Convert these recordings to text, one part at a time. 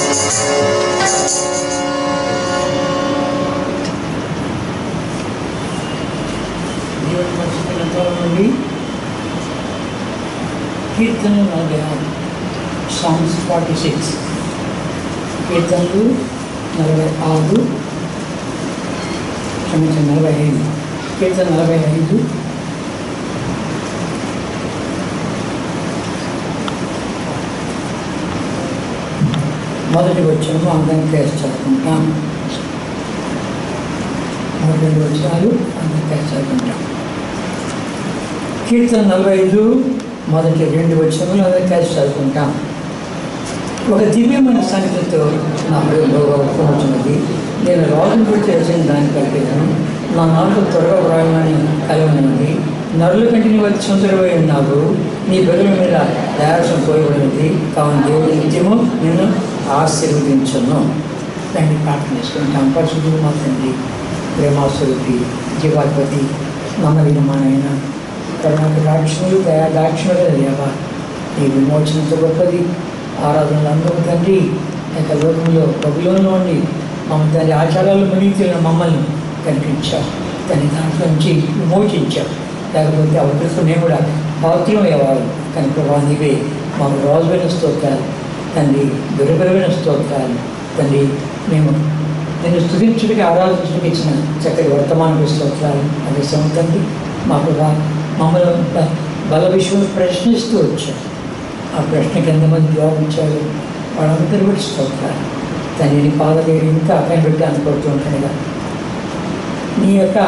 దేవుని పరిశుద్ధులతో నుండి కీర్తనలు నలభై ఆరు సాంగ్స్ ఫార్టీ సిక్స్ కీర్తనలు నలభై ఆరు క్షమించండి నలభై ఐదు కీర్తన నలభై ఐదు మొదటి వచ్చాము అందరం కేసు చదువుకుంటాం మొదటి రెండు వచ్చారు అందరం కేసు చదువుకుంటాం కీర్తన నలభై ఐదు మొదటి రెండు వచ్చాము అందరం కేసు చదువుకుంటాం ఒక దివ్యమైన సంగతితో నా హృదయంలో వచ్చినది నేను రాజును గురించి రచన దాన్ని కలిపాను నా నాలుగు త్వరగా వ్రాయమని కలిగినది నరుల కంటే నీవు అతి సుందరమై ఉన్నావు నీ బెదుల మీద దయాసం పోయబడినది కావున దేవుడి నిత్యము నేను ఆశీర్వదించను దాన్ని ప్రార్థన చేసుకుంటాం పరిశుద్ధులు మా తండ్రి ప్రేమాస్వరూపి జీవాధిపతి నమ్మగిన మా నాయన కరుణాక దాక్షిణులు దయా దాక్షిణులు దేవా నీ విమోచనతో గొప్పది ఆరాధనలు అందరూ తండ్రి యొక్క లోకంలో బబులోలో ఉండి మమ్మల్ని దాని ఆచారాలు మునిగిన మమ్మల్ని కనిపించావు దాన్ని దాంట్లో నుంచి విమోచించావు లేకపోతే అవకాశం నేను కూడా పాత్రం అయ్యేవారు కనుక ప్రభా నీవే మాకు రోజువైన స్తోత్రాలు తండ్రి దురబలమైన స్తోత్రాలు తండ్రి మేము నేను స్థుతించుడికి ఆరాధించుడికి ఇచ్చిన చక్కటి వర్తమాన స్తోత్రాలు అదే తండ్రి మాకు రా- మమ్మల్ని బ- బల విషయం ప్రశ్నిస్తూ వచ్చారు ఆ ప్రశ్నకి ఎంతమంది జవాబు ఇచ్చారు వాళ్ళందరూ కూడా స్తోత్రాలు తండ్రిని పాదవేడి ఇంకా అక్కడ పెట్టి అనుకుంటూ ఉంటాడుగా నీ యొక్క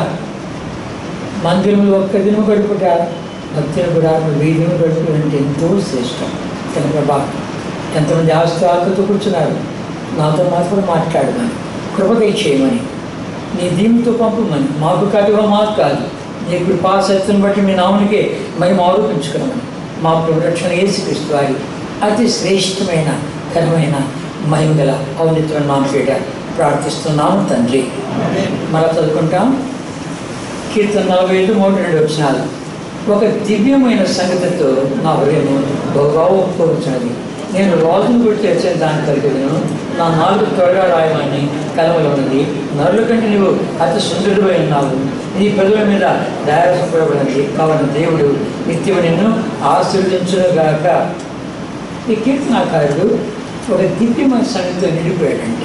మందిరంలో ఒక్క దినం గడుపుట భక్తిని కూడా వెయ్యి దినం గడుపుట అంటే ఎంతో శ్రేష్టం కనుక బా ఎంతమంది ఆస్తి ఆకుతో కూర్చున్నారు నాతో మాత్రం మాట్లాడమని కృపకై చేయమని నీ దీనితో పంపమని మాకు కాదుగా మాకు కాదు నీ కృపా సత్యం బట్టి మీ నామునికే మేము ఆరోపించుకున్నామని మా ప్రొడక్షన్ ఏసుక్రీస్తు వారి అతి శ్రేష్టమైన ఘనమైన మహిమ గల ఔన్నతమైన నామ పేట ప్రార్థిస్తున్నాము తండ్రి మళ్ళా చదువుకుంటాం కీర్తన నలభై ఐదు మూడు రెండు వచ్చినాలు ఒక దివ్యమైన సంగతితో నా హృదయం బహుగా ఒప్పుకోవచ్చినది నేను రాజును గురించి వచ్చే దాన్ని కలిగిను నా నాలుగు త్వరగా రాయమని కలవలో ఉన్నది నరుల కంటే నువ్వు అతి సుందరుడై ఉన్నావు నీ పెదవుల మీద దయాసపడబడినది కావున దేవుడు నిత్యము నిన్ను ఆశీర్వదించుగాక ఈ కీర్తనాకారుడు ఒక దివ్యమైన సంగతితో నిండిపోయాడంట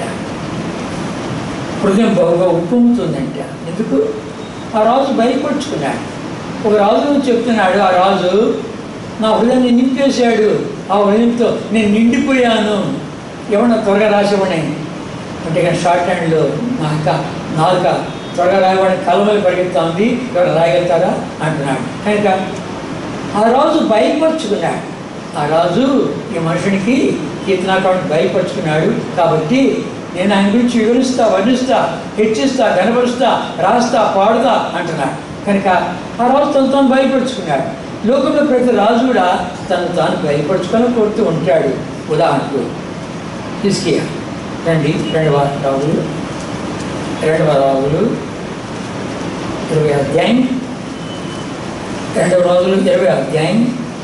హృదయం బహుగా ఉప్పొంగుతుందంట ఎందుకు ఆ రాజు భయపరుచుకున్నాడు ఒక రాజు చెప్తున్నాడు ఆ రాజు నా హృదయాన్ని నింపేశాడు ఆ హృదయంతో నేను నిండిపోయాను ఏమన్నా త్వరగా రాసివ్వని అంటే కానీ షార్ట్ హ్యాండ్లో నా యొక్క నాలుక త్వరగా రాయబడిన కలవలు పరిగెత్తా ఉంది ఎవరు రాయగలుగుతారా అంటున్నాడు కనుక ఆ రాజు భయపరుచుకున్నాడు ఆ రాజు ఈ మనుషునికి కీర్తనాకారుడు భయపరుచుకున్నాడు కాబట్టి నేను ఆయన గురించి వివరిస్తా వర్ణిస్తా హెచ్చిస్తా కనబరుస్తా రాస్తా పాడుతా అంటున్నాడు కనుక ఆ రాజు తను తాను భయపరుచుకున్నాడు లోకంలో ప్రతి రాజు కూడా తను తాను భయపరుచుకొని కొడుతూ ఉంటాడు ఉదాహరణకు హిస్కియా రండి రెండవ రాజులు రెండవ రాజులు ఇరవై అధ్యాయం రెండవ రోజులు ఇరవై అధ్యాయం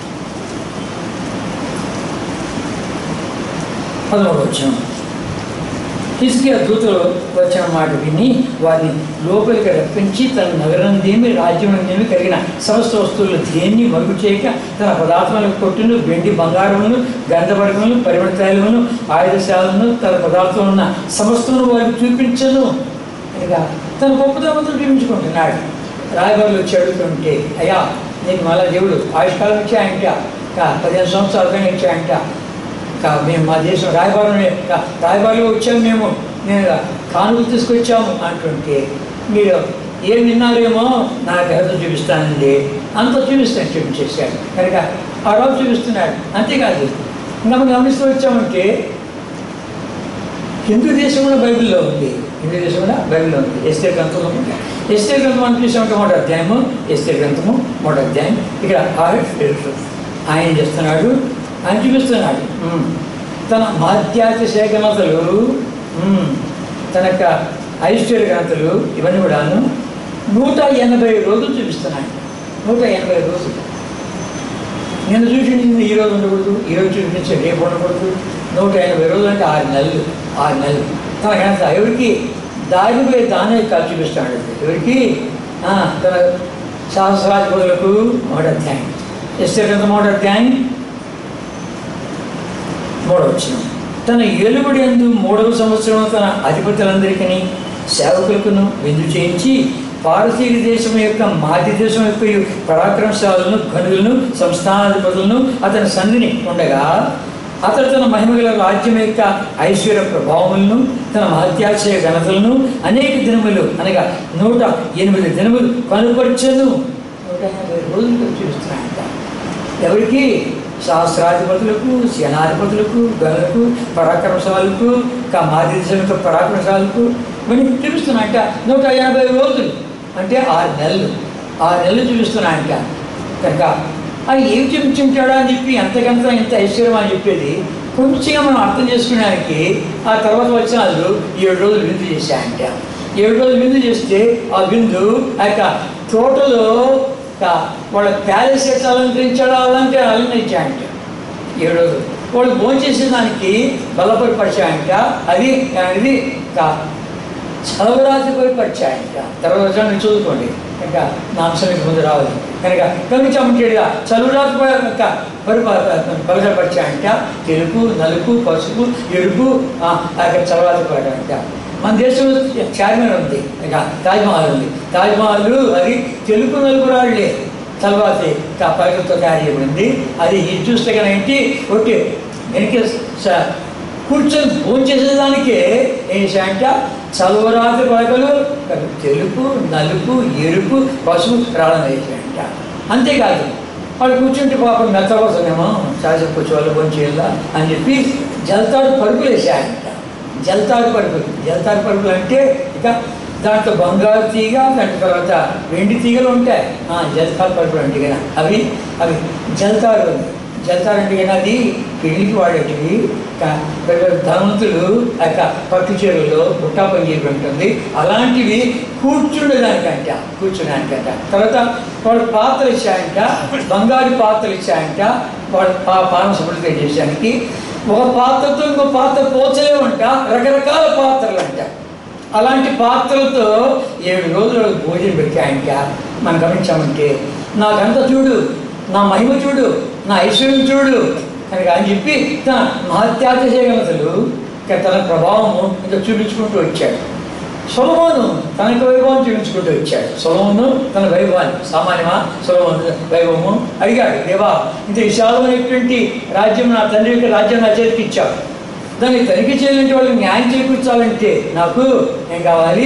పదమూడు వచ్చాం హిస్కియా దూతలు వచ్చిన మాట విని వారిని లోపలికి రప్పించి తన నగరం దేమి రాజ్యం దేమి కలిగిన సమస్త వస్తువులు దేన్ని మరుగు చేయక తన పదార్థాలకు కొట్టును వెండి బంగారములను గంధవర్గములను పరిమళతైలములను ఆయుధశాలను తన పదార్థం ఉన్న సమస్తను వారికి చూపించను ఇక తన గొప్పతనంతో చూపించుకుంటున్నాడు రాయబారులు వచ్చి అడుగుతుంటే అయ్యా నీకు మళ్ళా దేవుడు ఆయుష్కాలం ఇచ్చాయంట కా పదిహేను సంవత్సరాలు కానీ ఇచ్చాయంట కా మేము మా దేశం రాయబారం రాయబారులు వచ్చాము మేము నేను కానుకలు తీసుకొచ్చాము అంటుంటే మీరు ఏం విన్నారేమో నాకు ఎవరితో చూపిస్తానండి అంత చూపిస్తాను చూపించేశాడు కనుక ఆ రోజు చూపిస్తున్నాడు అంతేకాదు ఇంకా మనం గమనిస్తూ వచ్చామంటే హిందూ దేశం కూడా బైబిల్లో ఉంది హిందూ దేశం కూడా బైబిల్లో ఉంది ఎస్తే గ్రంథంలో ఉంది ఎస్తే గ్రంథం అని చూసామంటే మొదటి అధ్యాయము ఎస్తే గ్రంథము మొదటి అధ్యాయం ఇక్కడ ఆయుష్ ఆయన చేస్తున్నాడు ఆయన చూపిస్తున్నాడు ఉమ్. తన మాధ్యాతిశయ ఘనతలు ఉమ్, తన యొక్క ఐశ్వర్య ఘనతలు ఇవన్నీ కూడాను నూట ఎనభై రోజులు చూపిస్తున్నాడు నూట ఎనభై రోజులు నేను చూసింది ఈ రోజు ఉండకూడదు ఈ రోజు చూపించే రేపు ఉండకూడదు నూట ఎనభై రోజులు అంటే ఆరు నెలలు ఆరు నెలలు తనకంత ఎవరికి దారి పోయి దానే కాల్ చూపిస్తాడు ఎవరికి ఆ, తన సహస్రాధిపతులకు మూడో అధ్యాయం ఎస్తే కదా మూడో అధ్యాయం మూడవ వచ్చిన తన ఏలుబడి ఎందు మూడవ సంవత్సరం తన అధిపతులందరికీ సేవకులకును విందు చేయించి పారసీక దేశం యొక్క మాది దేశం యొక్క ఈ పరాక్రమశాలను గనులను సంస్థానాధిపతులను అతని సంధిని ఉండగా అతడు తన మహిమగల రాజ్యం యొక్క ఐశ్వర్య ప్రభావములను తన మహత్యాశయ ఘనతలను అనేక దినములు అనగా నూట ఎనిమిది దినములు కనుపరచను నూట ఎనభై రోజులు చూస్తున్నాయంట ఎవరికి సహస్రాధిపతులకు సేనాధిపతులకు గనులకు పరాక్రమశాలకు మాదిరిశలకు పరాక్రమశాలకు ఇవన్నీ చూపిస్తున్నాయంట నూట యాభై రోజులు అంటే ఆరు నెలలు ఆరు నెలలు చూపిస్తున్నాయంట కనుక అది ఏం చూపించుంటాడా అని చెప్పి ఎంతకంత ఇంత ఐశ్వర్యం అని చెప్పేది కొంచెంగా మనం అర్థం చేసుకునేదానికి ఆ తర్వాత వచ్చిన వాళ్ళు ఏడు రోజులు విందు చేశాయంట ఏడు రోజులు విందు చేస్తే ఆ విందు ఆ యొక్క తోటలో కా- వాళ్ళ ప్యాలెస్ ఎట్లా అలంకరించాడో అలాంటి అలంకరించాయంట ఏడు రోజులు వాళ్ళు భోంచేసే దానికి బలపడి పరిచాయంట అది అది కా- చలవరాజుపై పరిచాయంట తర్వాత వచ్చాను చదువుకోండి కనుక నా అంశానికి ముందు రావాలి కనుక గమనించామంటేగా చలువరాజుపై యొక్క బలపరిచాయంట తెలుపు నలుపు పసుపు ఎరుపు ఆ ఆ యొక్క చలవరాజు పడటంట మన దేశంలో చార్మినార్ ఉంది ఇక తాజ్మహల్ ఉంది తాజ్మహల్ అది తెలుపు నలుపు రాళ్ళే తర్వాత పైకతో తయారు చేయబడింది అది ఇది చూస్తే కనుక ఏంటి ఓకే వెనక స- కూర్చొని భోజనం చేసేదానికే ఏం చేశాయంట చలవరాత్రి పలకలు తెలుపు నలుపు ఎరుపు పసుపు రావడం వేసాయంట అంతేకాదు వాళ్ళు కూర్చుంటే పాపం మెత్తవసనేమో చాలా కూర్చో వాళ్ళు భోజనం చేయాలా అని చెప్పి జలతాడు పరుపులు వేసాయంట జలతాడు పరుపులు జలతాడు పరుపులు అంటే ఇక దాంట్లో బంగారు తీగ దాని తర్వాత వెండి తీగలు ఉంటాయి ఆ, జలతాడు పరుపులు అంటే కదా అవి అవి జలతాడు జలతాడు అంటే కదా అది పెళ్లికి వాడేటివి క- పెద్ద ధనవంతులు ఆ యొక్క పట్టు చీరలో బుట్టా పని చేయబడి ఉంటుంది అలాంటివి కూర్చుండేదానికంట కూర్చునేదానికంట తర్వాత వాడు పాత్రలు ఇచ్చాయంట బంగారు పాత్రలు ఇచ్చాయంట వాడు పా పానం శుభ్రత చేసానికి ఒక పాత్రతో ఇంకో పాత్ర పోచలేమంట రకరకాల పాత్రలు అంట అలాంటి పాత్రలతో ఏడు రోజులు వాళ్ళకి భోజనం పెట్టాయంట మనం గమనించామంటే నాకంతా చూడు నా మహిమ చూడు నా ఐశ్వర్యం చూడు కనుక అని చెప్పి తన మహత్యాతిశయగలతలు తన ప్రభావము ఇంకా చూపించుకుంటూ వచ్చాడు సొలమోను తనకు వైభవం చూపించుకుంటూ వచ్చాడు సొలమోను తన వైభవాన్ని సామాన్యమా సొలమోను వైభవము అడిగాడు దేవా ఇంత విశాలమైనటువంటి రాజ్యం నా తండ్రి యొక్క రాజ్యం నా చేతికి ఇచ్చాడు దాన్ని తనిఖీ చేయాలంటే వాళ్ళకి న్యాయం చేకూర్చాలంటే నాకు ఏం కావాలి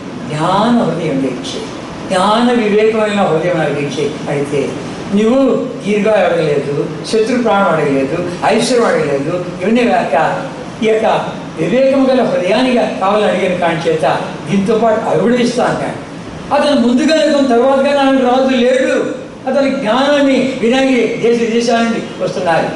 జ్ఞాన హృదయం ఇచ్చే జ్ఞాన వివేకమైన హృదయం నాకు ఇచ్చే అయితే నువ్వు దీర్ఘ అడగలేదు శత్రు ప్రాణం అడగలేదు ఐశ్వర్యం అడగలేదు ఇవన్నీ కాక ఈ యొక్క వివేకం గల హృదయానిగా కావాలని అడిగిన కాని చేత దీంతో పాటు అవి కూడా ఇస్తాను కానీ అతను ముందుగా అతను తర్వాతగా నాకు రాజు లేడు అతని జ్ఞానాన్ని వినగి దేశ దేశాల నుండి వస్తున్నారు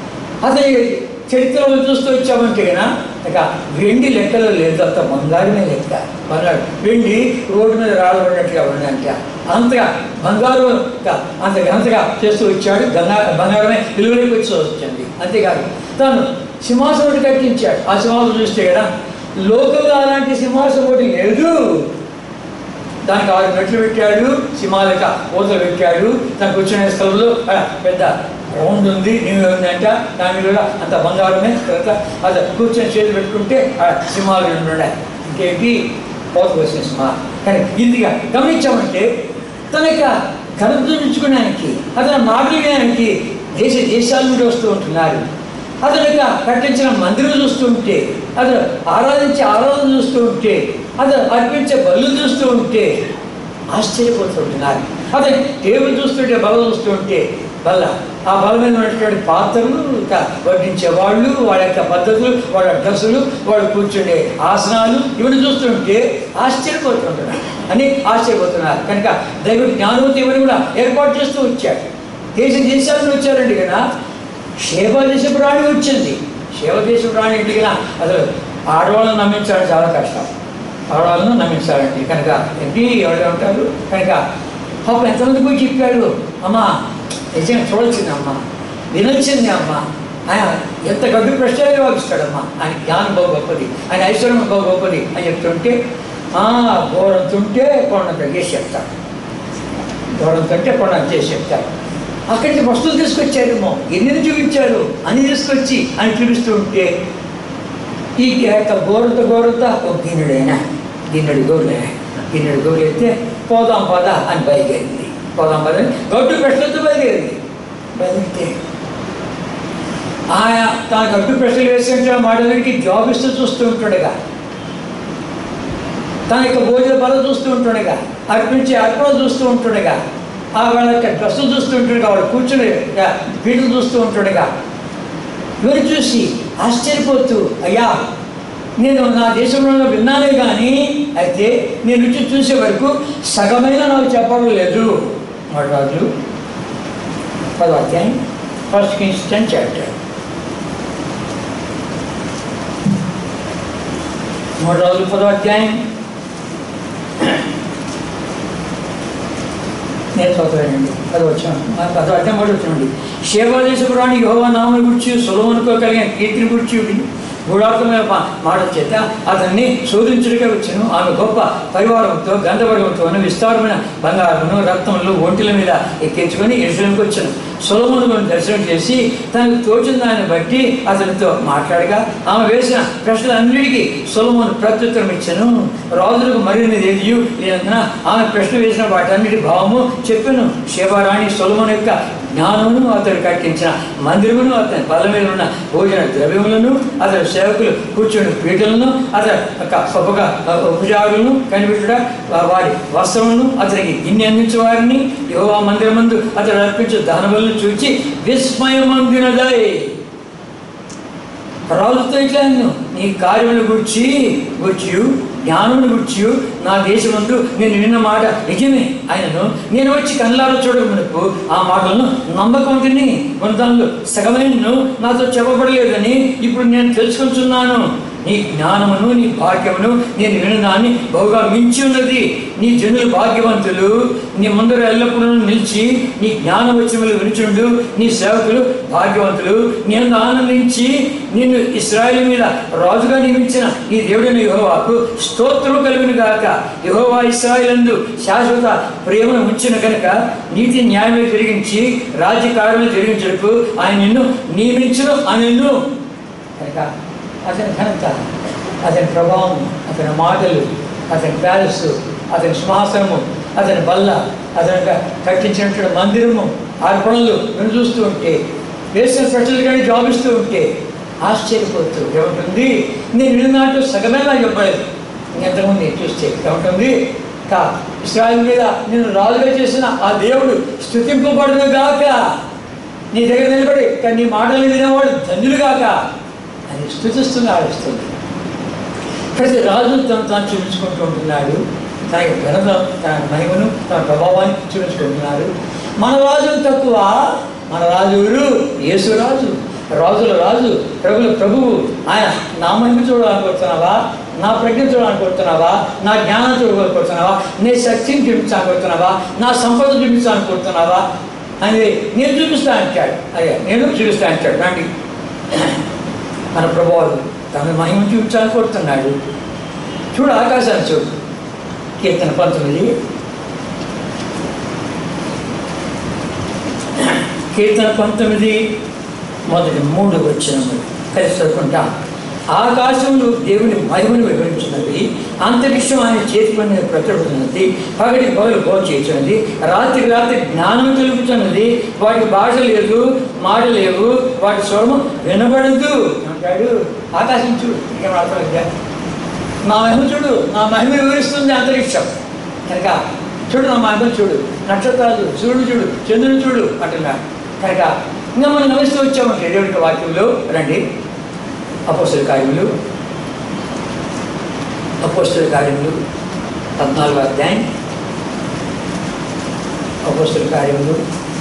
అతని చరిత్రలో చూస్తూ వచ్చామంటే కదా ఇక వెండి లెక్కలో లేదు అంత బంగారమే లెక్క బంగారు వెండి రోడ్డు మీద రాళ్ళబడినట్టుగా ఉందంట అంతగా బంగారు ఇంకా అంత ఘనతగా చేస్తూ వచ్చాడు గంగా బంగారమే విలువలోకి వచ్చి వచ్చింది అంతేకాదు తాను సింహాసనం ఒకటి కట్టించాడు ఆ సింహాసనం చూస్తే కదా లోకంలో అలాంటి సింహాసనం ఒకటి లేదు దానికి ఆరు మెట్లు పెట్టాడు సింహాలక ఊతలు పెట్టాడు తనకు వచ్చిన స్థలంలో ఆ, పెద్ద రౌండ్ ఉంది నీళ్ళు ఉందంట దాని మీద కూడా అంత బంగారమే తర్వాత అది కూర్చొని చేతులు పెట్టుకుంటే ఆ సింహాలు రెండు ఉన్నాయి ఇంకేంటి పోతకు వచ్చిన సింహాలు కానీ ఇందిగా గమనించామంటే తన యొక్క ఘనత చూపించుకోవడానికి అతని మాటలు వినడానికి దేశ దేశాల నుండి వస్తూ ఉంటున్నారు అతను యొక్క కట్టించిన మందిరం చూస్తూ ఉంటే అతను ఆరాధించే ఆరాధన చూస్తూ ఉంటే అతను అర్పించే బలు చూస్తూ ఉంటే ఆశ్చర్యపోతుంటున్నారు అతను టేబుల్ చూస్తుంటే బల చూస్తూ ఉంటే బల్ల ఆ బలమైన ఉన్నటువంటి పాత్రలు ఇంకా వడ్డించే వాళ్ళు వాళ్ళ యొక్క పద్ధతులు వాళ్ళ డ్రెస్సులు వాళ్ళు కూర్చుండే ఆసనాలు ఇవన్నీ చూస్తుంటే ఆశ్చర్యపోతుంటున్నారు అని ఆశ్చర్యపోతున్నారు కనుక దైవ జ్ఞానవతి ఇవన్నీ కూడా ఏర్పాటు చేస్తూ వచ్చాడు దేశ దేశాల నుండి వచ్చారండి కదా శేవదేశపు రాణి వచ్చింది శేవదేశపు రాణి ఇంటికి అసలు ఆడవాళ్ళని నమ్మించడం చాలా కష్టం ఆడవాళ్ళను నమ్మించాలండి కనుక ఏంటి ఎవరు ఉంటారు కనుక పాపం ఎంతమంది పోయి చెప్పాడు అమ్మా నిజంగా చూడొచ్చింది అమ్మ వినొచ్చింది అమ్మ ఆయన ఎంత గడ్డు ప్రశ్నలు జవాబిస్తాడమ్మా ఆయన జ్ఞానం బాగు గొప్పది ఆయన ఐశ్వర్యం బాగు గొప్పది అని చెప్తుంటే "ఆ, ఘోరం తుంటే కొండంత చేసి చెప్తాడు ఘోరం తుంటే కొండంత చేసి చెప్తాడు అక్కడికి వస్తువులు తీసుకొచ్చారేమో ఎన్ని చూపించారు అని తీసుకొచ్చి అని చూపిస్తూ ఉంటే ఈ యొక్క గోరత గోరత ఒక గిన్నెడైనా గిన్నెడు గోరులే గిన్నెడు గోరు అయితే పోదాం పద అని బయలుదేరింది పోదాం పద అని గడ్డు ప్రశ్నలతో బయలుదేరింది బయలుదేరితే ఆయా తన గడ్డు ప్రశ్నలు వేసిన మాటలకి జాబ్ ఇస్తూ చూస్తూ ఉంటాడుగా తన యొక్క భోజన బల చూస్తూ ఉంటుండగా అర్పించే అర్పణ చూస్తూ ఉంటుండగా ఆ వాళ్ళ యొక్క డ్రెస్సులు చూస్తూ ఉంటుండగా వాడు కూర్చుని పీటలు చూస్తూ ఉంటుండగా ఇవన్నీ చూసి ఆశ్చర్యపోతూ అయ్యా నేను నా దేశంలో విన్నానే కానీ అయితే నేను రుచి చూసే వరకు సగమైన నాకు చెప్పడం లేదు వాడు రాజు పదో అధ్యాయం ఫస్ట్ కింగ్స్ టెన్ చాప్టర్ మూడు రోజులు పదో అధ్యాయం నేను చదువుతానండి అది వచ్చాను పదో అధ్యాయం కూడా వచ్చానండి శేవాదేశపురాణి యోహా నామని గురించి సులభనుకో కలిగిన కీర్తిని గురించి గూఢార్థమైన మా- మాట చేత అతన్ని శోధించుడిగా వచ్చాను ఆమె గొప్ప పరివారంతో గంధవర్గంతో విస్తారమైన బంగారమును రక్తములు ఒంటిల మీద ఎక్కించుకొని ఇరుషులకు వచ్చాను సొలమును దర్శనం చేసి తనకు తోచిన దాన్ని బట్టి అతనితో మాట్లాడగా ఆమె వేసిన ప్రశ్నలన్నిటికీ సొలమును ప్రత్యుత్తరం ఇచ్చాను రాజులకు మరిన్ని తెలియదు లేనందున ఆమె ప్రశ్న వేసిన వాటన్నిటి భావము చెప్పాను శివరాణి సొలమును యొక్క జ్ఞానమును అతడు కట్టించిన మందిరమును అతని బల మీద ఉన్న భోజన ద్రవ్యములను అతని సేవకులు కూర్చుని పీటలను అతని యొక్క గొప్పగా ఉపచారులను కనిపెట్టుట వారి వస్త్రములను అతనికి గిన్నె అందించే వారిని యోగా మందిరమందు అతడు అర్పించే దానములను చూచి విస్మయమందినదై రాజుతో ఇట్లా అన్ను నీ కార్యముల గురించి గుర్చి జ్ఞానమును గుర్చి నా దేశమందు నేను విన్న మాట నిజమే ఆయనను నేను వచ్చి కళ్ళారా చూడక మునుపు ఆ మాటలను నమ్మకం తిని కొంతలో సగమైన నాతో చెప్పబడలేదని ఇప్పుడు నేను తెలుసుకుంటున్నాను నీ జ్ఞానమును నీ భాగ్యమును నేను వినదాన్ని బహుగా మించి ఉన్నది నీ జనులు భాగ్యవంతులు నీ ముందర ఎల్లప్పుడూ నిలిచి నీ జ్ఞానవచనములు వినుచుండు నీ సేవకులు భాగ్యవంతులు నేను ఆనందించి నిన్ను ఇస్రాయేల్ మీద రాజుగా నియమించిన నీ దేవుడైన యెహోవాకు స్తోత్రము కలిగిన గాక యెహోవా ఇస్రాయేలందు శాశ్వత ప్రేమను ఉంచిన కనుక నీతి న్యాయమే జరిగించి రాజ్యకార్యములు జరిగించడానికి ఆయన నిన్ను నియమించను అనెను కనుక అతని ఘనత అతని ప్రభావం అతని మాటలు అతని ప్యాలెస్ అతని సింహాసనము అతని బల్ల అతని క- కట్టించినటువంటి మందిరము అర్పణలు నేను చూస్తూ ఉంటే వేసిన ప్రజలు కానీ జాబిస్తూ ఉంటే ఆశ్చర్యపోతూ ఏముంటుంది నేను విన్నట్టు సగమే నాకు చెప్పలేదు ఎంతమంది చూస్తే ఏముంటుంది కా ఇస్రాయల్ మీద నేను రాజుగా చేసిన ఆ దేవుడు స్థుతింపబడును గాక నీ దగ్గర నిలబడి కానీ నీ మాటలు వినేవాడు ధన్యులు గాక అని స్థుతిస్తుంది ఆడిస్తుంది ప్రతి రాజు తను తాను చూపించుకుంటూ ఉంటున్నాడు తన యొక్క ఘనత తన మహిమను తన ప్రభావాన్ని చూపించుకుంటున్నాడు మన రాజు తక్కువ మన రాజు ఎవరు యేసు రాజు రాజుల రాజు ప్రభుల ప్రభువు ఆయన నా మహిమ చూడాలనుకుంటున్నావా నా ప్రజ్ఞ చూడాలనుకుంటున్నావా నా జ్ఞానం చూడాలనుకుంటున్నావా నీ శక్తిని చూపించాలనుకుంటున్నావా నా సంపద చూపించాలనుకుంటున్నావా అని నేను చూపిస్తా అంటాడు అదే నేను చూపిస్తా అంటాడు రండి మన ప్రభావాలు తన మహిమ చూపించాలని కోరుతున్నాడు చూడు ఆకాశాన్ని చూడు కీర్తన పంతొమ్మిది కీర్తన పంతొమ్మిది మొదటి మూడు వచ్చినము కలిసి చదువుకుంటాం ఆకాశములు దేవుని మహిమను వివరించినది అంతరిక్షం ఆయన చేతి పని ప్రచురుతున్నది పగటి పగలు బోధ చేస్తున్నది రాత్రి రాత్రి జ్ఞానం తెలుపుతున్నది వాటి భాష లేదు మాట లేవు వాటి స్వరము వినబడదు అంటాడు ఆకాశం చూడు ఇంకేం అర్థమైందా నా మహిమ చూడు నా మహిమ వివరిస్తుంది అంతరిక్షం కనుక చూడు నా మహిమ చూడు నక్షత్రాలు సూర్యుడు చూడు చంద్రుడు చూడు అంటున్నాడు కనుక ఇంకా మనం గమనిస్తూ వచ్చామంటే దేవుడి వాక్యంలో రండి అపోస్తుల కార్యములు అపోస్తుల కార్యములు పద్నాలుగు అధ్యాయం అపోస్తుల కార్యములు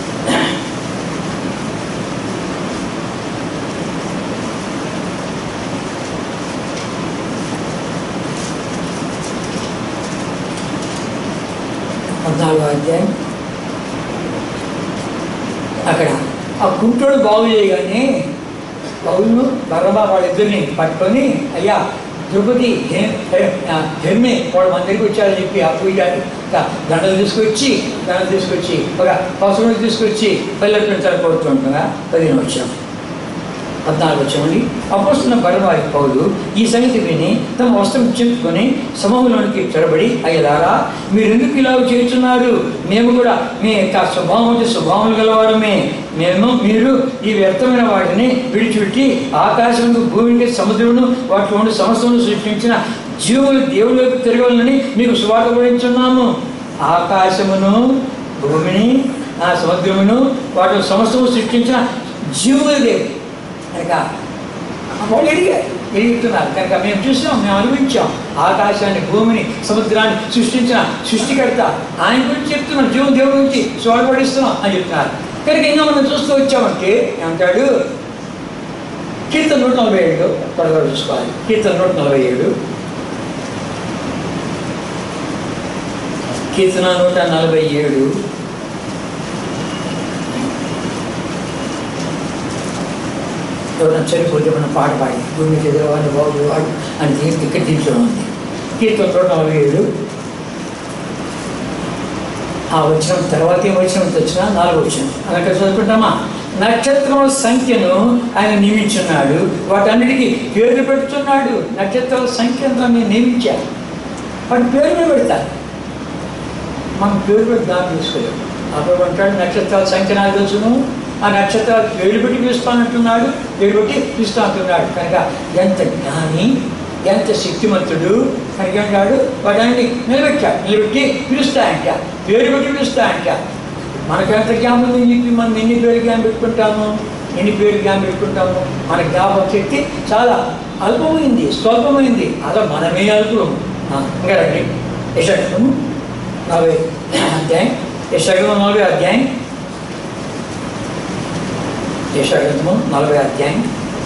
పద్నాలుగో అధ్యాయం అక్కడ ఆ కుంటోడు బాగు చేయగానే పౌరులు బర్రబా వాళ్ళిద్దరిని పట్టుకొని అయ్యా తిరుపతి హెర్మే వాడు మన దగ్గరికి వచ్చారని చెప్పి ఆ పూజ దండలు తీసుకొచ్చి దండలు తీసుకొచ్చి ఒక పసుపు తీసుకొచ్చి పల్లెటూరు కోరుతుండగా పదిహేను వచ్చాం పద్నాలుగు వచ్చామండి అపోస్తున్న బరవారి పౌలు ఈ సంగతి విని తమ వస్త్రం చెప్పుకొని సమూహంలోనికి చొరబడి అయ్యలారా మీరు ఎందుకు ఇలా చేస్తున్నారు మేము కూడా మీ యొక్క స్వభావం వచ్చే స్వభావం గలవారమే మేము మీరు ఈ వ్యర్థమైన వాటిని విడిచిపెట్టి ఆకాశమును భూమికి సముద్రమును వాటి ఉండి సమస్తమును సృష్టించిన జీవులు దేవుడి వైపు తిరగాలని మీకు స్వాగత పడించున్నాము ఆకాశమును భూమిని ఆ సముద్రమును వాటి సమస్తము సృష్టించిన జీవుల దేవుడు కనుక వాళ్ళు ఎడిగారు ఎదుగుతున్నారు కనుక మేము చూసాం మేము అనుభవించాం ఆకాశాన్ని భూమిని సముద్రాన్ని సృష్టించిన సృష్టికర్త ఆయన గురించి చెప్తున్నాం జీవం దేవుడి గురించి సోడపడిస్తున్నాం అని చెప్తున్నారు కనుక ఇంకా మనం చూస్తూ వచ్చామంటే ఏమంటాడు కీర్తన నూట నలభై ఏడు త్వరగా చూసుకోవాలి కీర్తన నూట నలభై ఏడు కీర్తన నూట నలభై ఏడు ఎవరైనా చనిపోతే మన పాట పాడి భూమి ఎదురవాడు బాబు వాడు అని దీనికి ఇక్కడ దీంట్లో ఉంది కీర్తన నూట నలభై ఏడు ఆ వచ్చిన తర్వాత ఏం వచ్చిన వచ్చిన నాలుగు వచ్చిన అలాగే చదువుకుంటామా నక్షత్రముల సంఖ్యను ఆయన నియమించున్నాడు వాటన్నిటికీ పేర్లు పెడుతున్నాడు నక్షత్రాల సంఖ్య అంతా నేను నియమించాను వాటి పేర్లు పెడతారు మనం పేరు పెట్టి దాన్ని తీసుకోలేము అప్పుడు అంటాడు నక్షత్రాల సంఖ్య నాకు తెలుసును ఆ నక్షత్రాలు పేరు పెట్టి పిలుస్తానంటున్నాడు పేరు పెట్టి పిలుస్తా అంటున్నాడు కనుక ఎంత జ్ఞాని ఎంత శక్తిమంతుడు కనుక అంటాడు వాటిని నిలబెట్టాడు నిలబెట్టి పిలుస్తాయంట పేరు పెట్టి పిలుస్తాయంట మనకెంత జ్ఞాపకం ఉంది చెప్పి మనం ఎన్ని పేరు జ్ఞాపకం పెట్టుకుంటాము ఎన్ని పేరు జ్ఞాపకం పెట్టుకుంటాము మన జ్ఞాపక శక్తి చాలా అల్పమైంది స్వల్పమైంది అలా మనమే అల్పం ఇంకా రండి యశము నలభై అధ్యాయం యశగ్రంథం నలభై అధ్యాయం యశగ్రంథము నలభై అధ్యాయం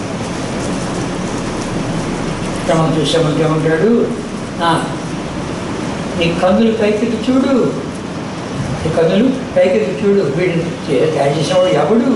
ఇక్కడ మనం చూసామంటే ఏమంటాడు "ఆ, నీ కన్నులు పైకెత్తి చూడు నీ కన్నులు పైకెత్తి చూడు వీడిని చే- తయారు చేసినవాడు ఎవడు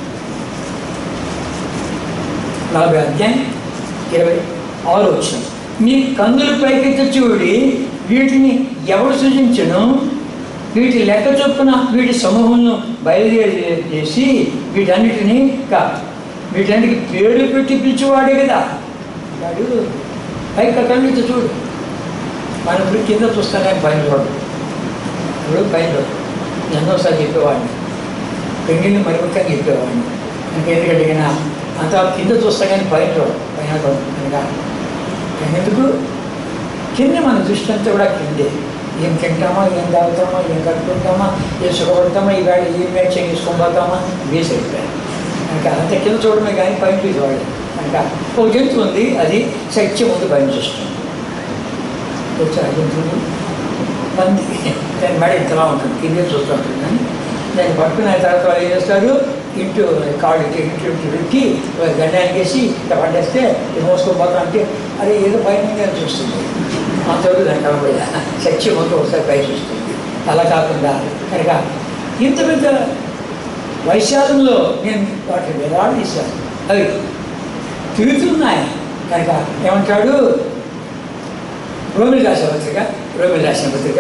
నలభై అధ్యాయం ఇరవై ఆరు వచ్చిన నీ కన్నులు పైకెత్తి చూడి వీటిని ఎవడు సృజించను వీటి లెక్క చొప్పున వీటి సమూహంలో బయలుదేరి చేసి వీటన్నిటిని కా- వీటన్నిటికి పేరు పెట్టి పిలిచేవాడే కదా వాడు పైకి కన్నులతో చూడు మనం ఇప్పుడు కింద చూస్తానే పైన చూడు ఇప్పుడు పైన చూడు ఎన్నోసారి చెప్పేవాడిని పెంగిల్ని మరి ముఖ్యంగా చెప్పేవాడిని ఇంకా ఎందుకంటే ఈయన అంత కింద చూస్తా కానీ పైన చూడు పైన చూడు కనుక ఎందుకు కింద మన దృష్టి అంతా కూడా కిందే ఏం తింటామా ఏం తాగుతామా ఏం కట్టుకుంటామా ఏం సుఖపడతామా ఈ వేళ ఏం మ్యాచ్ చేసుకొని పోతామా వేసి అయిపోయాయి కనుక అంత కింద చూడమే కానీ పైన చూసేవాడు కనుక ఒక జంతువు ఉంది అది సత్యం ముందు పైన చూస్తుంది వచ్చి ఆ జంతువులు పంది దాని మెడ ఇంతలా ఉంటుంది కిందే చూస్తూ ఉంటుంది కానీ దాన్ని పట్టుకున్న తర్వాత వాళ్ళు ఏం చేస్తారు ఇంటూ కాళ్ళు ఇటు ఇంటి ఇంటి పెట్టి గండానికి వేసి ఇట్లా పట్టేస్తే ఇది మోసుకొని పోతా అంటే అదే ఏదో పైన ఉంది అని చూస్తుంది అంతవరకు దాన్ని కనబడేది సత్యం మొత్తం ఒకసారి పై చూస్తుంది అలా కాకుండా కనుక ఇంత పెద్ద వైశాల్యంలో నేను వాటిని వేలాడు తీశాను అవి తిరుగుతున్నాయి కనుక ఏమంటాడు రోమిల్ రాసిన పత్రిక రోమిల్ రాసిన పత్రిక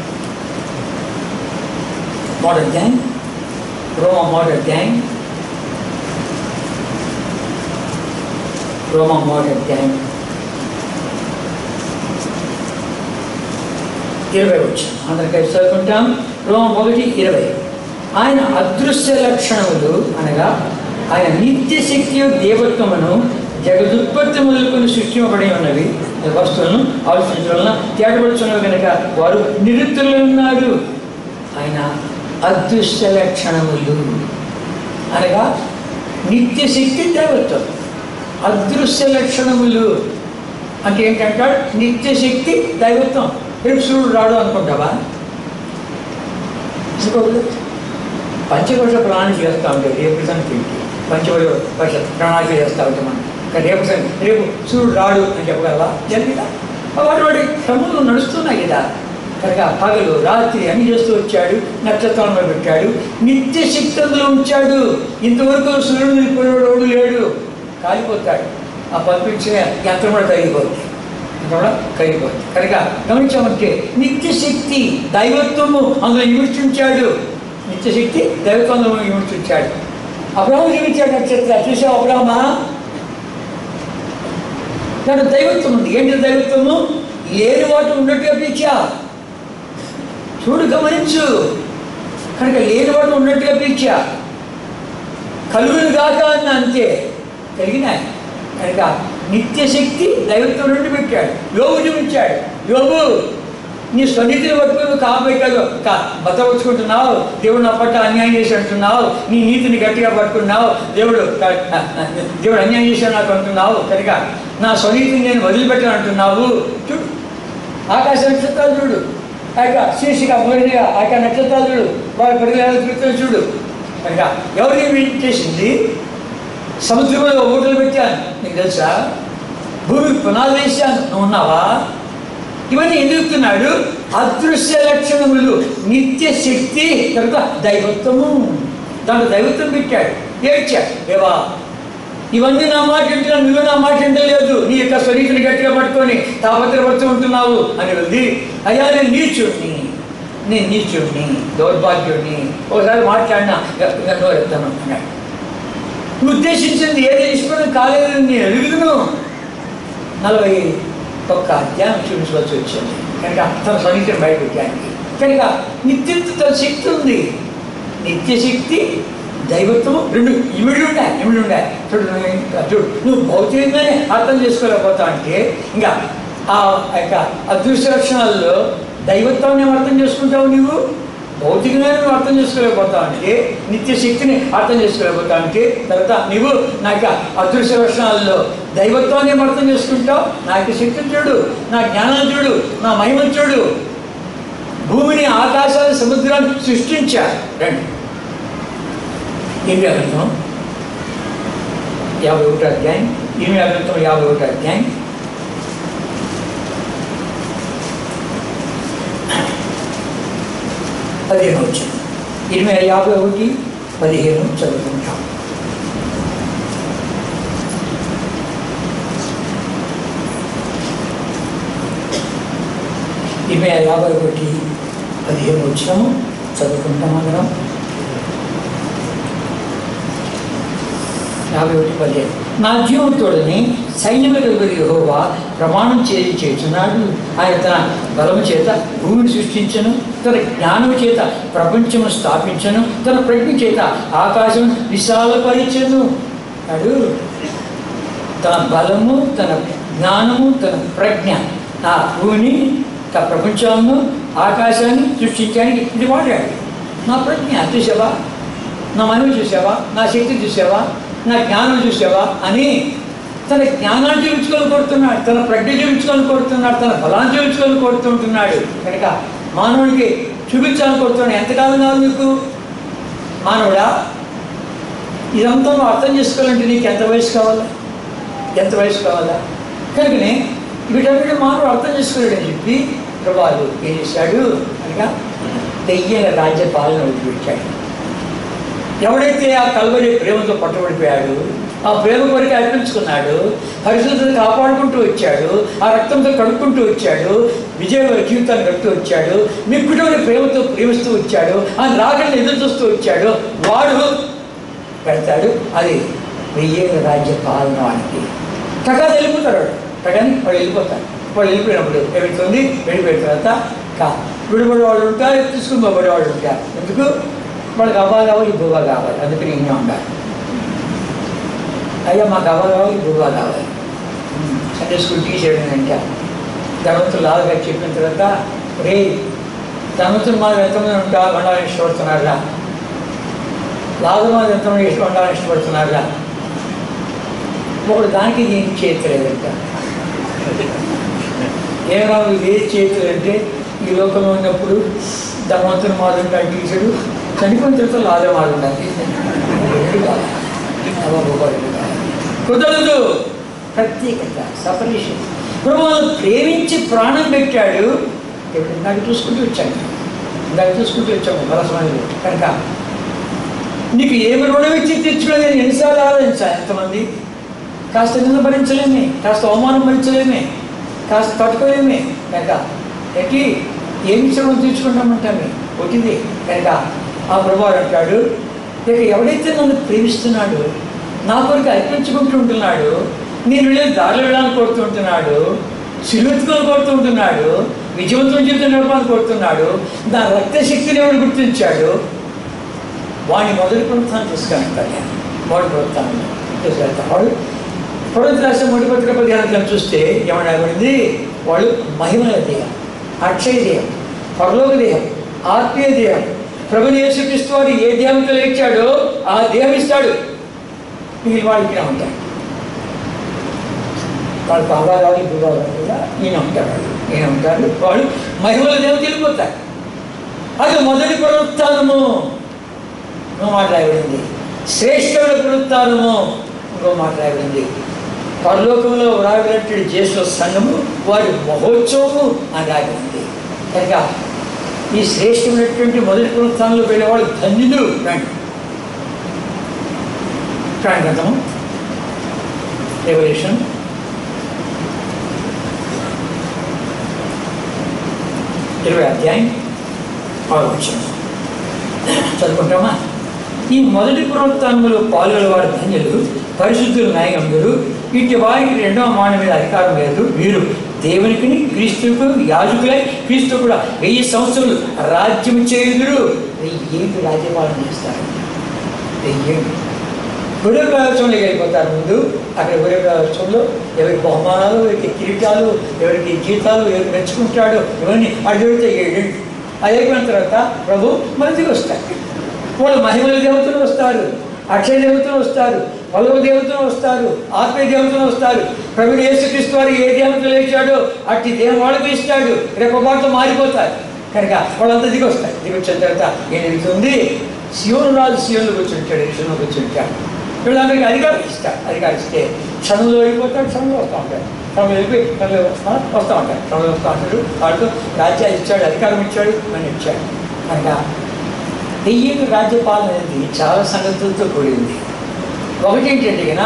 మోడల్ గ్యాంగ్ రోమా మోడల్ గ్యాంగ్ రోమా మోడల్ గ్యాంగ్ ఇరవై వచ్చాం అందరికీ చదువుకుంటాం రోమ ఒకటి ఇరవై ఆయన అదృశ్య లక్షణములు అనగా ఆయన నిత్య శక్తి దేవత్వమును జగదుత్పత్తి మొదలుకొని సృష్టింపబడి ఉన్నవి వస్తువులను ఆలోచించడం తేటపడుచున్నవి కనుక వారు నిరుత్తులు ఉన్నారు ఆయన అదృశ్య లక్షణములు అనగా నిత్య శక్తి దేవత్వం అదృశ్య లక్షణములు అంటే ఏంటంటే నిత్య శక్తి దైవత్వం రేపు సూర్యుడు రాడు అనుకుంటావా ఇంకొకటి పంచకోశ ప్రణాళిక చేస్తూ ఉంటాయి రేపు సంగతి పంచకోశ ప్రణాళిక చేస్తూ ఉంటాం మనం కానీ రేపు సంగతి రేపు సూర్యుడు రాడు అని చెప్పగలవా జరిగిదా వాటి వాటి క్రమంలో నడుస్తున్నాయి కదా కనుక పగలు రాత్రి అన్ని చేస్తూ వచ్చాడు నక్షత్రాలను పెట్టాడు నిత్య శక్తి అందులో ఉంచాడు ఇంతవరకు సూర్యుడు నిలిపోయాడు లేడు కాలిపోతాడు ఆ పంపించిన యంత్రం కూడా కరిగిపోతుంది యంత్రం కూడా కరిగిపోతుంది కనుక గమనించామంటే నిత్యశక్తి దైవత్వము అందులో ఇమిడ్చుంచాడు నిత్యశక్తి దైవత్వంలో ఇమిడ్చుంచాడు అబ్రహం జీవించాడు నక్షత్ర చూసావు అబ్రహమా దాంట్లో దైవత్వం ఉంది ఏంటి దైవత్వము లేని వాటి ఉన్నట్టుగా పిలిచా చూడు గమనించు కనుక లేని వాటి ఉన్నట్టుగా పిలిచా కలుగును గాక అన్న అంతే కలిగినాయి కనుక నిత్యశక్తి దైవత్వం నుండి పెట్టాడు యోగు చూపించాడు యోగు నీ స్వనీతిని పట్టుకుని కాబట్టి కాదు బతవచ్చుకుంటున్నావు దేవుడు నా పట్ల అన్యాయం చేసి అంటున్నావు నీ నీతిని గట్టిగా పట్టుకున్నావు దేవుడు దేవుడు అన్యాయం చేశాడు నాకు అంటున్నావు కనుక నా స్వనీతిని నేను వదిలిపెట్టాను అంటున్నావు చూడు ఆకాశ నక్షత్రాలు చూడు ఆ యొక్క శీర్షిక మొదటిగా ఆ యొక్క నక్షత్రాలు చూడు వారి పరిగణ చూడు కనుక ఎవరిని చేసింది సముద్రంలో ఓటలు పెట్టాను నీకు తెలుసా భూమికి పునాది వేశాను నువ్వు ఉన్నావా ఇవన్నీ ఎందుకు చెప్తున్నాడు అదృశ్య లక్షణములు నిత్య శక్తి తర్వాత దైవత్వము దాంట్లో దైవత్వం పెట్టాడు ఏడ్చాడు దేవా ఇవన్నీ నా మాట వింటున్నా నువ్వు నా మాట వింటలేదు నీ యొక్క శరీరం గట్టిగా పట్టుకొని తాపత్రపడుతూ ఉంటున్నావు అని ఉంది అయ్యా నేను నీచుడిని నేను నీచుడిని దౌర్భాగ్యుడిని ఒకసారి మాట్లాడినా ఎత్తాను అన్నాడు నువ్వు ఉద్దేశించింది ఏది ఇష్టపడి కాలేదని నేను అడుగుతును నలభై ఒక్క అధ్యాయం చూపించవలసి వచ్చింది కనుక తన సన్నిధిని బయటపెట్టానికి కనుక నిత్యత్వ శక్తి ఉంది నిత్య శక్తి దైవత్వము రెండు ఇమిడి ఉన్నాయి ఇమిడి ఉన్నాయి చూడు నువ్వు ఇంకా చూడు నువ్వు భౌతికంగానే అర్థం చేసుకోలేకపోతా అంటే ఇంకా ఆ యొక్క అదృశ్య లక్షణాల్లో దైవత్వాన్ని ఏం అర్థం చేసుకుంటావు నువ్వు భౌతికంగానే నువ్వు అర్థం చేసుకోలేకపోతావు అంటే నిత్య శక్తిని అర్థం చేసుకోలేకపోతావు అంటే తర్వాత నువ్వు నా యొక్క అదృశ్య లక్షణాల్లో దైవత్వాన్ని ఏం అర్థం చేసుకుంటావు నా యొక్క శక్తిని చూడు నా జ్ఞానం చూడు నా మహిమను చూడు భూమిని ఆకాశాన్ని సముద్రాన్ని సృష్టించా రండి ఇరవై గ్రంథం యాభై ఒకటి అధ్యాయం ఇరవై గ్రంథం యాభై ఒకటి అధ్యాయం పదిహేను వచ్చింది ఇరవై యాభై ఒకటి పదిహేను చదువుకుంటాం ఇరవై యాభై ఒకటి పదిహేను వచ్చినాము చదువుకుంటాం అందరం యాభై ఒకటి పదిహేను నా జీవంతోడని సైన్యములకు యెహోవా ప్రమాణం చేసి చేస్తున్నాడు ఆయన తన బలము చేత భూమిని సృష్టించను తన జ్ఞానము చేత ప్రపంచము స్థాపించను తన ప్రజ్ఞ చేత ఆకాశం విశాలపరిచను అడు తన బలము తన జ్ఞానము తన ప్రజ్ఞ ఆ భూమిని తన ప్రపంచాలను ఆకాశాన్ని సృష్టించడానికి ఇది వాడాడు నా ప్రజ్ఞ చూసావా నా మనవి చూసావా నా శక్తి చూసావా నా జ్ఞానం చూసావా అని తన జ్ఞానాన్ని చూపించుకొని కోరుతున్నాడు తన ప్రజ్ఞ చూపించుకొని కోరుతున్నాడు తన బలాన్ని చూపించుకొని కోరుతుంటున్నాడు కనుక మానవుడికి చూపించాలని కోరుతున్నాడు ఎంతకాలం కావాలి నీకు మానవుడా ఇదంతా నువ్వు అర్థం చేసుకోవాలంటే నీకు ఎంత వయసు కావాలా ఎంత వయసు కావాలా కనుకనే వీటన్నిటి మానవుడు అర్థం చేసుకోలేడని చెప్పి ప్రభాలు ఏం చేశాడు అనగా దెయ్యల రాజ్య పాలన వదిలిపెట్టాడు ఎవడైతే ఆ కలవరి ప్రేమతో పట్టుబడిపోయాడు ఆ ప్రేమ కొరికి అర్పించుకున్నాడు పరిశుద్ధత కాపాడుకుంటూ వచ్చాడు ఆ రక్తంతో కడుక్కుంటూ వచ్చాడు విజయ జీవితాన్ని గడుపుతూ వచ్చాడు మీ కుటుంబం ప్రేమతో ప్రేమిస్తూ వచ్చాడు ఆ రాగల్ని ఎదురు చూస్తూ వచ్చాడు వాడు పెడతాడు అది వెయ్యేళ్ళ రాజ్య పాలన వానికి టకా వెళ్ళిపోతాడు వాడు టకాని వాడు వెళ్ళిపోతాడు వాడు వెళ్ళిపోయినప్పుడు ఏమవుతుంది వెళ్ళిపోయిన తర్వాత కా విడిపడే వాళ్ళు ఉంటారు తీసుకుని పోబడే వాళ్ళు ఉంటారు ఎందుకు వాళ్ళకి అవ్వ కావాలి బువ్వ కావాలి అందుకని ఇంకా ఉండాలి అయ్యా మాకు అవ్వ కావాలి బువ్వ కావాలి సండే స్కూల్ టీచర్ అంటే ధనవంతులు లాగా చెప్పిన తర్వాత రే ధనవంతులు మాది ఎంతమంది ఉంటా ఉండాలని ఇష్టపడుతున్నారా లాగా మాది ఎంతమంది ఇష్టం ఉండాలని ఇష్టపడుతున్నారా ఒకడు దానికి ఏం చేయట్లేదంట ఏం రాదు ఏది చేయట్లేదంటే ఈ లోకంలో ఉన్నప్పుడు ధనవంతులు మాది ఉంటాడు టీచరు చనిపోయిన తర్వాత లాగా మాది ఉండాలి కుదరదు ప్రత్యేకత సపరేషన్ ప్రభుత్వం ప్రేమించి ప్రాణం పెట్టాడు ఇప్పుడు నాకు చూసుకుంటూ వచ్చాను ఇందాక చూసుకుంటూ వచ్చాము బలసమైన కనుక నీకు ఏమి రుణం ఇచ్చి తెచ్చుకోలేదు ఎన్నిసార్లు ఆలోచించా ఎంతమంది కాస్త నింద భరించలేమే కాస్త అవమానం భరించలేమే కాస్త తట్టుకోలేమే కనుక ఎట్టి ఏమి శ్రమం తీర్చుకుంటామంటామే ఒకటిది కనుక ఆ ప్రభావం అంటాడు ఇక ఎవడైతే నన్ను ప్రేమిస్తున్నాడో నా కొరకు అర్పించుకుంటూ ఉంటున్నాడు నేను వెళ్ళే దారిలో వెళ్ళాలని కోరుతుంటున్నాడు సిలువెత్తుకొని కోరుతుంటున్నాడు విజయవంతం జీవితం నడపాలని కోరుతున్నాడు దాని రక్త శక్తిని ఎవడు గుర్తించాడు వాడిని మొదటి ప్రభుత్వాన్ని తీసుకెళ్తాను నేను మొదటి ప్రభుత్వాన్ని తీసుకెళ్తాను వాడు ప్రభుత్వ రాష్ట్ర మొదటి పత్రిక పదిహేను చూస్తే ఏమన్నా పడింది వాళ్ళు మహిమల దేహం అక్షయ దేహం పరలోక దేహం ఆత్మీయ దేహం ప్రభుని యేసుక్రీస్తు వారు ఏ దేహంతో లేచాడో ఆ దేహం ఇస్తాడు మిగిలిన వాళ్ళు ఇక్కడ ఉంటారు వాళ్ళు బంగారాలు గురువారు కూడా ఈయన ఉంటాడు వాళ్ళు. ఈయన ఉంటాడు వాళ్ళు మహిమల దేవత వెళ్ళిపోతారు అది మొదటి పునరుత్నము ఇంకో మాట రాయబడింది శ్రేష్టమైన పునరుత్నము ఇంకో మాట రాయబడింది పరలోకంలో రాయబడినటువంటి జ్యేష్ఠ సంఘము వారి మహోత్సవము అని రాయబడింది కనుక ఈ శ్రేష్టమైనటువంటి మొదటి పునరుత్నంలో వెళ్ళేవాళ్ళు ధన్యులు రండి ప్రాణగతము రెవల్యూషన్ ఇరవై అధ్యాయం ఆలోచన చదువుకుంటామా ఈ మొదటి పునరుత్నంలో పాల్గొనే వారి ధన్యులు పరిశుద్ధులు నాయకులు ఇటు వారికి రెండవ మాన మీద అధికారం లేదు వీరు దేవునికి క్రీస్తుకు యాజకులై క్రీస్తు కూడా వెయ్యి సంవత్సరాలు రాజ్యం చేయుదురు వెయ్యేంటి రాజ్యపాలన చేస్తారు వెయ్యేంటి గురుప్రవేశంలోకి వెళ్ళిపోతారు ముందు అక్కడ గురుప్రవేశంలో ఎవరికి బహుమానాలు ఎవరికి కిరీటాలు ఎవరికి జీతాలు ఎవరికి మెచ్చుకుంటాడు ఇవన్నీ అడిగితే ఏడు అది అయిపోయిన తర్వాత ప్రభు మంచిగా వస్తారు వాళ్ళు మహిమల దేవతలు వస్తారు అక్షయ దేవతలు వస్తారు పలువ దేవతలు వస్తారు ఆత్మీయ దేవతలు వస్తారు ప్రభు యేసుక్రీస్తు వారు ఏ దేవత లేచాడో అట్టి దేవం వాళ్ళకి ఇస్తాడు రేపు పాటు మారిపోతారు కనుక వాళ్ళంతా దిగి వస్తారు దిగి వచ్చిన తర్వాత ఏం జరుగుతుంది శివుని రాజు శివుని కూర్చుంటాడు శివుని కూర్చుంటాడు వీళ్ళందరికీ అధికారం ఇస్తాడు అధికారం ఇస్తే క్షణంలో వెళ్ళిపోతాడు క్షణంలో వస్తూ ఉంటాడు క్షణంలో వెళ్ళిపోయి క్షణంలో వస్తా వస్తూ ఉంటాడు క్షణంలో వస్తూ ఉంటాడు వాడితో రాజ్యాలు ఇచ్చాడు అధికారం ఇచ్చాడు అని ఇచ్చాడు కనుక దెయ్యం రాజ్యపాలన అనేది చాలా సంగతులతో కూడింది ఒకటి ఏంటంటే కనుక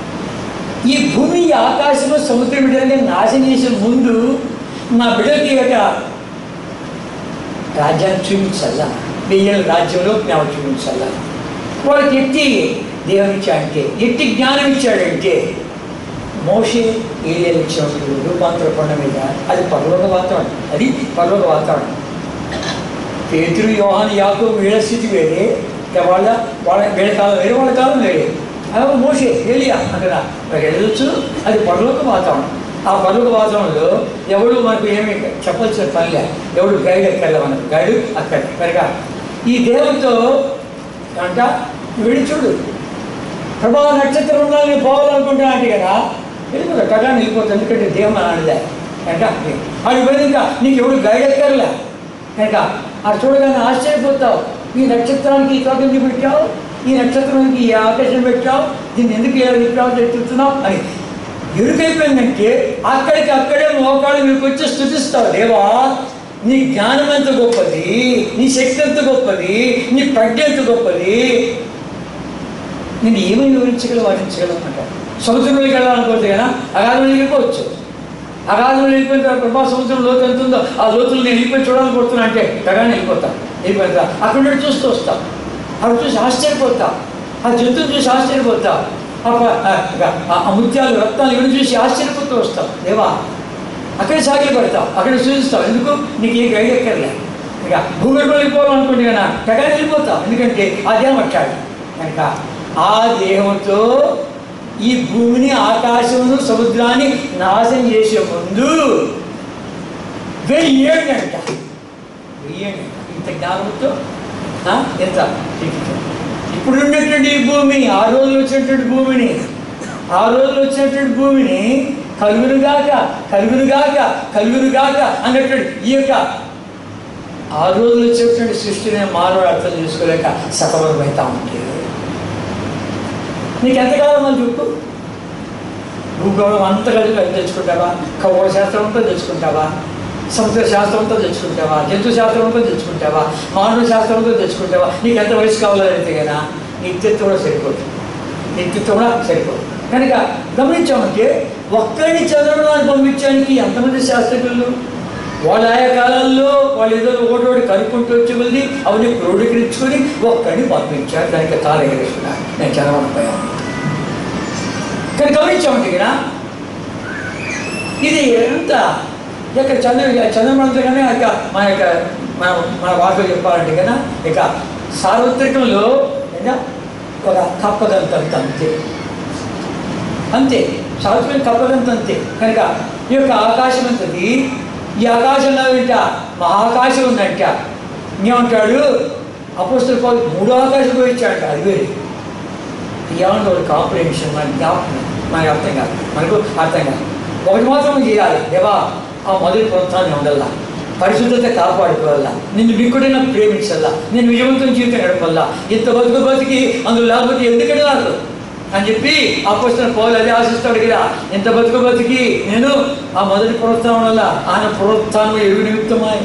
ఈ భూమి ఈ ఆకాశంలో సముద్రం బిడ్డలని నాశనం చేసే ముందు నా బిడ్డకి యొక్క రాజ్యాన్ని చూపించాలా దెయ్యాల రాజ్యంలో జ్ఞానం చూపించాలా వాళ్ళకి ఎట్టి దేవుని ఇచ్చాడంటే ఎట్టి జ్ఞానం ఇచ్చాడంటే మోషే ఏలియాలు ఇచ్చినప్పుడు రూపాంతర కొండ మీద అది పరలోక వాతావరణం అది పరలోక వాతావరణం పేతురు యోహాన్ యాకో వీళ్ళ స్థితి వేరే ఇక వాళ్ళ వాళ్ళ వీళ్ళ కాలం వేరే వాళ్ళ కాలం వేరే అలాగే మోషే ఏలియా అక్కడ అక్కడ వెళ్ళొచ్చు అది పరలోక వాతావరణం ఆ పరలోక వాతావరణంలో ఎవడు మనకు ఏమి చెప్పాల్సిన పనిలే ఎవడు గైడ్ ఎక్కర్లే మనకు గైడ్ అక్కడ కనుక ఈ దేవుడితో అంట వెళ్ళి చూడు ప్రభా నక్షత్రం ఉండాలని పోవాలనుకుంటున్నా అంటే కదా వెళ్ళిపోతా కదా వెళ్ళిపోతుంది ఎందుకంటే దేవుడు అనలే కనుక అది పోయింది ఇంకా నీకు ఎవడు గైడ్ ఎక్కర్లే కనుక అది చూడగానే ఆశ్చర్యపోతావు ఈ నక్షత్రానికి ఈ తోట ఎందుకు పెట్టావు ఈ నక్షత్రానికి ఈ ఆకాశం పెట్టావు దీన్ని ఎందుకు ఇలా విగ్రహం చెప్తున్నావు అని ఎరుకైపోయిందంటే అక్కడికి అక్కడే మోకాళ్ళు మీకు వచ్చి స్థుతిస్తావు దేవా నీ జ్ఞానం ఎంత గొప్పది నీ శక్తి ఎంత గొప్పది నీ ప్రజ్ఞ ఎంత గొప్పది నేను ఏమని వివరించగల వర్ణించగలను అంటారు సముద్రంలోకి వెళ్ళాలనుకోవచ్చు కదా అగాధంలో వెళ్ళిపోవచ్చు అగాధంలో వెళ్ళిపోయిన తర్వాత ప్రభా సముద్రం లోతు ఎంత ఉందో ఆ లోతులు నేను వెళ్ళిపోయి చూడాలనుకుంటున్నా అంటే తగానే వెళ్ళిపోతాను వెళ్ళిపోయిన తర్వాత అక్కడ నుండి చూస్తూ వస్తాం అక్కడ చూసి ఆశ్చర్యపోతాం ఆ జంతువుని చూసి ఆశ్చర్యపోతాం ఆ ప- ఆ- ఆ- ఆ ముత్యాలు రత్నాలు ఇవన్నీ చూసి ఆశ్చర్యపోతూ వస్తాం దేవా అక్కడే సాగి పడతావు అక్కడ చూపిస్తావు ఎందుకు నీకు ఏ గైడ్ ఎక్కర్లే ఇక భూగర్భంలో వెళ్ళిపోవాలనుకుంటే కదా తెగని వెళ్ళిపోతావు ఎందుకంటే ఆ దేహం అట్టాడు కనుక ఆ దేహంతో ఈ భూమిని ఆకాశమును సముద్రాన్ని నాశనం చేసే ముందు వెయ్యేండి అంట వెయ్యేండి ఇంత జ్ఞానంతో ఆ, ఎంత ఇప్పుడు ఉండేటువంటి ఈ భూమి ఆ రోజులు వచ్చినటువంటి భూమిని ఆ రోజులు వచ్చినటువంటి భూమిని కలుగురుగాక కలుగురుగాక కలుగురుగాక అన్నటువంటి ఈ యొక్క ఆ రోజులు వచ్చేటువంటి సృష్టిని మానవుడు అర్థం చేసుకోలేక సఫలమవుతా ఉంటే నీకు ఎంతకాలం అని చెప్పు భూగోళం అంతా కలిసి అది తెచ్చుకుంటావా ఖగోళ శాస్త్రం అంతా తెచ్చుకుంటావా సముద్ర శాస్త్రం అంతా తెచ్చుకుంటావా జంతు శాస్త్రం అంతా తెచ్చుకుంటావా మానవ శాస్త్రం అంతా తెచ్చుకుంటావా నీకు ఎంత వయసు కావాలో అయితే కదా నిత్యత్వం కూడా సరిపోదు నిత్యత్వం కూడా సరిపోదు కనుక గమనించామంటే ఒక్కడిని చదవడానికి పంపించడానికి ఎంతమంది శాస్త్రజ్ఞులు వాళ్ళ ఆయా కాలంలో వాళ్ళు ఏదో ఒకటి ఒకటి కనుక్కుంటూ వచ్చే కొద్ది అవన్నీ క్రోడీకరించుకొని ఒక్కడిని పంపించారు దానికి కాలగరేసిన నేను చదవకపోయాను కానీ గమనించామంటే ఇక్కడ ఇది ఎంత ఇక చంద్ర చంద్రమంత్రి కానీ ఇక మన యొక్క మన మన వార్తలు చెప్పాలంటే కదా ఇక సార్వత్రికంలో ఏదా, ఒక కప్పగంతంత అంతే అంతే సార్వత్రిక కప్పగంత అంతే కనుక ఈ యొక్క ఆకాశం అంతది ఈ ఆకాశంలో వెంట మహాకాశం ఉందంట ఇంకేమంటాడు అపోస్తుల పౌలు మూడో ఆకాశం పోయి ఇచ్చాడంట అది వేరే బియాండ్ ఒక కాంప్రహెన్షన్ మన జ్ఞాపకం మనకి అర్థం కాదు మనకు అర్థం కాదు ఒకటి మాత్రం చేయాలి దేవా ఆ మొదటి ప్రోత్సాహాన్ని ఉండల్లా పరిశుద్ధత కాపాడుకోవాలా నిన్ను విక్కుడైనా ప్రేమించాలా నేను విజయవంతం జీవితం గడపల్లా ఇంత బతుకు బతికి అందులో లేకపోతే ఎందుకంటే నాకు అని చెప్పి ఆ పుస్తకం పౌలు అదే ఆశిస్తాడు కదా ఇంత బతుకు బతికి నేను ఆ మొదటి ప్రోత్సాహం వల్ల ఆయన ప్రోత్సాహం ఎరుగు నిమిత్తమాయి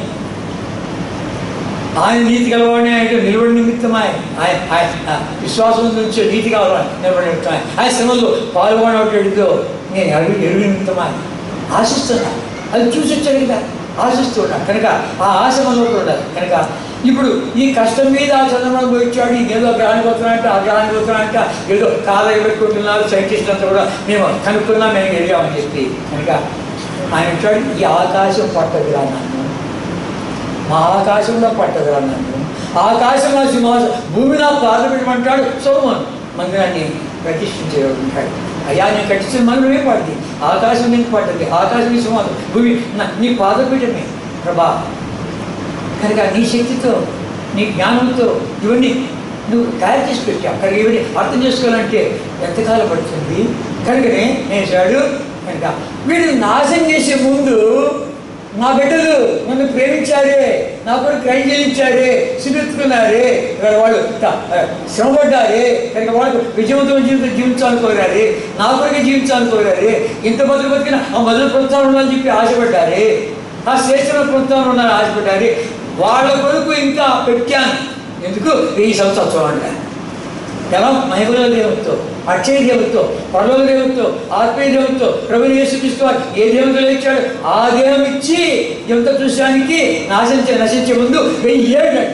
ఆయన నీతి కలవాడిని ఆయన నిలబడి నిమిత్తమాయి ఆయన ఆయన విశ్వాసం నుంచి నీతి కావాలని నిలబడి నిమిత్తమాయి ఆయన శ్రమలో పాల్గొనటో నేను ఎరుగు ఎరుగు నిమిత్తమాయి ఆశిస్తున్నా అది చూసి వచ్చాడు కదా ఆశిస్తున్నా కనుక ఆ ఆశ మనలో ఉండాలి కనుక ఇప్పుడు ఈ కష్టం మీద ఆ చంద్రబాబు పోయించాడు ఏదో గ్రహానికి వస్తున్నాడంట ఆ గ్రహానికి వస్తున్నాడంట ఏదో కాలేజీ పెట్టుకుంటున్నారు సైంటిస్ట్ అంతా కూడా మేము కనుక్కున్నాం మేము ఎదిగామని చెప్పి కనుక ఆయన వచ్చాడు ఈ ఆకాశం పట్టదు నన్ను మా ఆకాశంలో పట్టదు నన్ను ఆకాశంలో సింహాసనం భూమి నా పాదపెట్టమంటాడు సోమన్ మందిరాన్ని ప్రతిష్ఠించేవాడు ఉంటాడు అయ్యా నేను కట్టించిన మందిరమే పడింది ఆకాశం నీకు పడ్డది ఆకాశం నీ సింహాసనం భూమి నా- నీ పాదపీఠమే ప్రభా కనుక నీ శక్తితో నీ జ్ఞానంతో ఇవన్నీ నువ్వు తయారు చేసి పెట్టావు కనుక ఇవన్నీ అర్థం చేసుకోవాలంటే ఎంతకాలం పడుతుంది కనుకనే నేను చాడు కనుక వీడు నాశనం చేసే ముందు నా బిడ్డలు నన్ను ప్రేమించారే నా కొరకు క్రై చేయించారే సిమెత్తుకున్నారే ఇక్కడ వాళ్ళు త- శ్రమపడ్డారే కనుక వాళ్ళకు విజయవంతమైన జీవితం జీవించాలని కోరారే నా కొరకే జీవించాలని కోరారే ఇంత బతుకు బతికిన ఆ మొదలు ప్రోత్సాహం ఉండాలని చెప్పి ఆశపడ్డారే ఆ శ్రేష్ఠమైన ప్రోత్సాహం ఉండాలని ఆశపడ్డారే వాళ్ళ కొరకు ఇంకా పెట్టాను ఎందుకు వెయ్యి సంవత్సరాలు చూడండి ఎలా మహిమల దేవుడితో అక్షయ దేవుడితో పర్వల దేవుడితో ఆత్మీయ దేవుడితో ప్రభుని యేసుక్రీస్తు వారు ఏ దేవుడితో ఇచ్చాడు ఆ దేవం ఇచ్చి ఎంత చూసానికి నాశించే నశించే ముందు వెయ్యి ఏళ్ళు అంట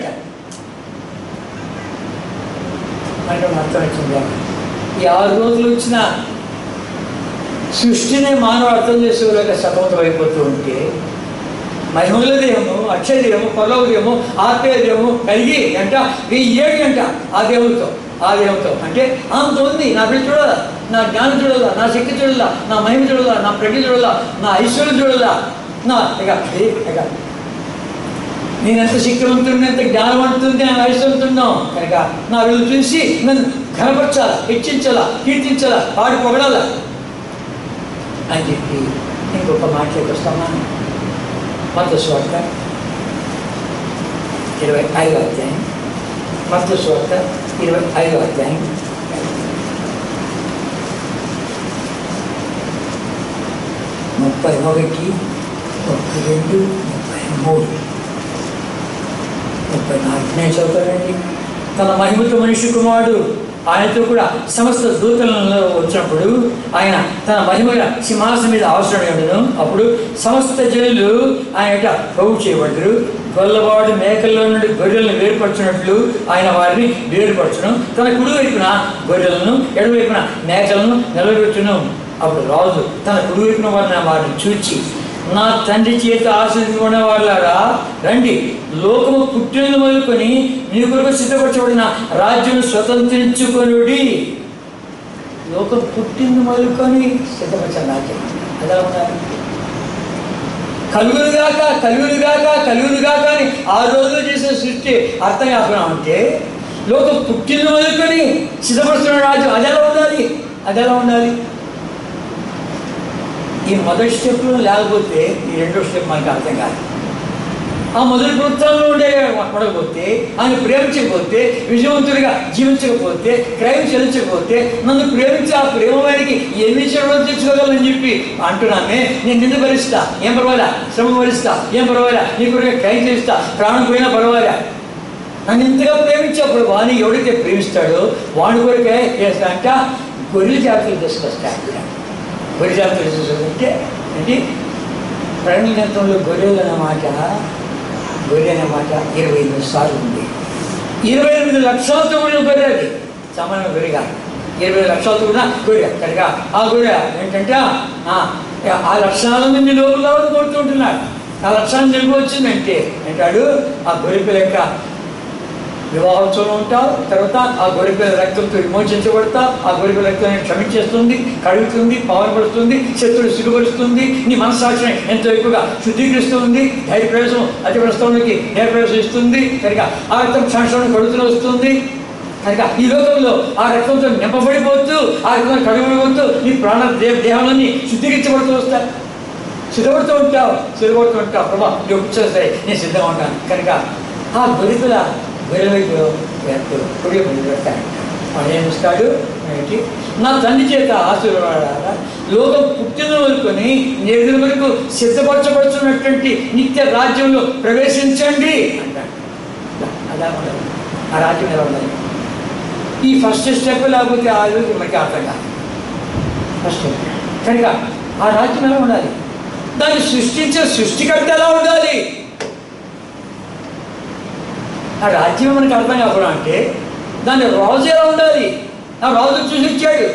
అంటే అర్థం వచ్చిందా ఈ ఆరు రోజులు వచ్చిన సృష్టిని మానవ అర్థం చేసేవాళ్ళకి సతమతం అయిపోతూ ఉంటే మహిమల దేహము అక్షయ దేహము పర్లవ దేహము ఆత్మీయ దేహము కలిగి అంట వెయ్యి ఏడు అంట ఆ దేవుడితో ఆ దేవుడితో అంటే అంత ఉంది నా బిడ్డ చూడాలా నా జ్ఞానం చూడాలా నా శక్తి చూడాలా నా మహిమ చూడాలా నా ప్రజ్ఞ చూడాలా నా ఐశ్వర్యం చూడాలా నా ఇక ఏ, ఇక నేను ఎంత శక్తివంతుడిని ఎంత జ్ఞానవంతుంది నేను ఐశ్వర్యంతున్నాం కనుక నా వీళ్ళు చూసి నన్ను ఘనపరచాలా హెచ్చించాలా కీర్తించాలా వాడి పొగడాలా అని చెప్పి ఇంకొక మాటలోకి వస్తామా మత స్వార్థ ఇరవై ఐదో అధ్యాయం మత స్వార్థ ఇరవై ఐదో అధ్యాయం ముప్పై ఒకటి ముప్పై రెండు ముప్పై మూడు ముప్పై నాలుగు నేను చదువుతానండి తన మహిమతో మనిషి కుమారుడు ఆయనతో కూడా సమస్త దూతలలో వచ్చినప్పుడు ఆయన తన మహిమ సింహాసనం మీద అవసరం ఉండను అప్పుడు సమస్త జనులు ఆయన యొక్క ప్రభు చేయబడ్డరు గొల్లవాడు మేకల్లో నుండి గొర్రెలను వేరుపరచినట్లు ఆయన వారిని వేరుపరచును తన కుడి వైపున గొర్రెలను ఎడవైపున మేకలను నిలబెట్టును అప్పుడు రాజు తన కుడి వైపున వారిని వారిని చూచి నా తండ్రి చేత ఆశీర్వదించుకునే వాళ్ళారా రండి లోకము పుట్టినది మొదలుకొని మీ కొరకు సిద్ధపరచబడిన రాజ్యం స్వతంత్రించుకొనుడి లోకం పుట్టింది మొదలుకొని సిద్ధపరచిన రాజ్యం ఎలా ఉన్నారు కలుగురుగాక కలుగురుగాక కలుగురుగాక అని ఆ రోజులో చేసే సృష్టి అర్థం కాకుండా అంటే లోకం పుట్టింది మొదలుకొని సిద్ధపరుస్తున్న రాజ్యం అది ఎలా ఉండాలి అది ఎలా ఉండాలి ఈ మొదటి స్టెప్లో లేకపోతే ఈ రెండో స్టెప్ మనకి అర్థం కాదు ఆ మొదటి ప్రోత్సాహంలో ఉండే పడకపోతే ఆయన ప్రేమించకపోతే విజయవంతుడిగా జీవించకపోతే క్రైమ్ చెల్లించకపోతే నన్ను ప్రేమించి ఆ ప్రేమ వారికి ఎన్ని చెడు తెచ్చుకోగలని చెప్పి అంటున్నామే నేను నిన్ను భరిస్తా ఏం పర్వాలా శ్రమ భరిస్తా ఏం పర్వాలా నీ కొరకు క్రైమ్ చేస్తా ప్రాణం పోయినా పర్వాలా నన్ను ఇంతగా ప్రేమించినప్పుడు వాడిని ఎవడైతే ప్రేమిస్తాడో వాడి కొరకే చేస్తా అంట గొర్రెల జాతులు తీసుకొస్తాడు ఇక్కడ గొర్రె జాతులు తీసుకొస్తే ఏంటి ప్రణి గ్రంథంలో గొర్రెలు అనే మాట గొర్రె అనే మాట ఇరవై ఎనిమిది సార్లు ఉంది ఇరవై ఎనిమిది లక్షలతో కూడిన గొర్రె అది సామాన్య గొర్రె కాదు ఇరవై ఐదు లక్షలతో కూడిన గొర్రె కనుక ఆ గొర్రె ఏంటంటే ఆ, ఆ లక్షణాలను మీ లోపల కోరుతుంటున్నాడు ఆ లక్షణం నిలుపు వచ్చిందంటే అంటాడు ఆ గొర్రె పిల్ల యొక్క వివాహోత్సవం ఉంటావు తర్వాత ఆ గొరిపిల్ల రక్తంతో విమోచించబడతావు ఆ గొరిపిల్ల రక్తాన్ని క్షమించేస్తుంది కడుగుతుంది పవనపడుతుంది శత్రుడు సిగుపరుస్తుంది నీ మనస్సాక్షిని ఎంతో ఎక్కువగా శుద్ధీకరిస్తుంది ధైర్యప్రవేశం అతి ప్రస్తుతానికి ధైర్యప్రవేశం ఇస్తుంది కనుక ఆ రక్తం క్షణక్షణం కడుగుతూ వస్తుంది కనుక ఈ లోకంలో ఆ రక్తంతో నింపబడిపోతూ ఆ రక్తం కడుగుబడిపోతూ నీ ప్రాణ దేవ దేహాలన్నీ శుద్ధీకరించబడుతూ వస్తాయి సిద్ధపడుతూ ఉంటావు సిద్ధపడుతూ ఉంటావు ప్రభా నువ్వు కూర్చొని సరే నేను సిద్ధంగా ఉంటాను కనుక ఆ గొరిపిల గొర్రెల వైపు వైపు కుడి వైపు పెడతాడు వాడు ఏం ఇస్తాడు ఏంటి నా తండ్రి చేత ఆశీర్వాడాల లోకం పుట్టిన వరకుని నేడు వరకు సిద్ధపరచబడుతున్నటువంటి నిత్య రాజ్యంలో ప్రవేశించండి అంటాడు అలా ఉండదు ఆ రాజ్యం ఎలా ఉండాలి ఈ ఫస్ట్ స్టెప్ లేకపోతే ఆ రోజు మనకి అర్థం కాదు ఫస్ట్ స్టెప్ కనుక ఆ రాజ్యం ఎలా ఉండాలి దాన్ని సృష్టించే సృష్టికర్త ఎలా ఉండాలి ఆ రాజ్యం మనకి అర్థం కావడం అంటే దాన్ని రాజు ఎలా ఉండాలి ఆ రాజు చూసి ఇచ్చాడు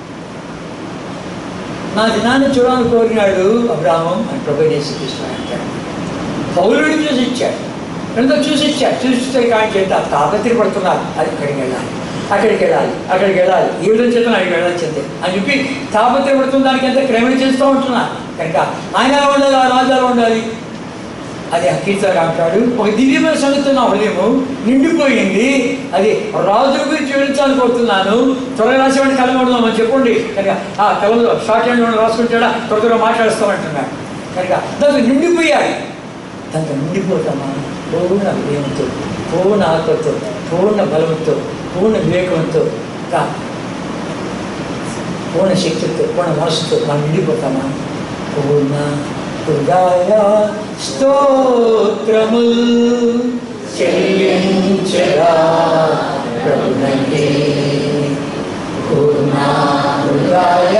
నా దినాన్ని చూడాలని కోరినాడు అబ్రాహం అని ప్రభు యేసుక్రీస్తు అంటాడు పౌరుడిని చూసి ఇచ్చాడు ఎంతో చూసి ఇచ్చాడు చూస్తే కానీ చేత తాపత్రి పడుతున్నారు అది అక్కడికి వెళ్ళాలి అక్కడికి వెళ్ళాలి అక్కడికి వెళ్ళాలి ఈ విధంగా చేత అక్కడికి వెళ్ళాల్సిందే అని చెప్పి తాపత్రి పడుతున్న దానికి ఎంత క్రమణ చేస్తూ ఉంటున్నారు కనుక ఆయన ఎలా ఉండాలి ఆ రాజు ఎలా ఉండాలి అది కీర్తన అంటాడు ఒక దివ్యమైన సంగతి నా హృదయము నిండిపోయింది అది రాజు గురించి వివరించాలని కోరుతున్నాను త్వరగా రాసేవాడిని కలగొడదామని చెప్పండి కనుక ఆ కలంలో షార్ట్ హ్యాండ్ రాసుకుంటాడా త్వర త్వరగా మాట్లాడుస్తామంటున్నాడు కనుక దాంతో నిండిపోయాడు దాంతో నిండిపోతామా పూర్ణ హృదయంతో పూర్ణ ఆత్మతో పూర్ణ బలంతో పూర్ణ వివేకంతో ఇంకా పూర్ణ శక్తితో పూర్ణ మనసుతో మనం నిండిపోతామా పూర్ణ హృదయ స్తోత్రముల్ చెల్లించరా ప్రభునంటే పూర్ణ హృదయ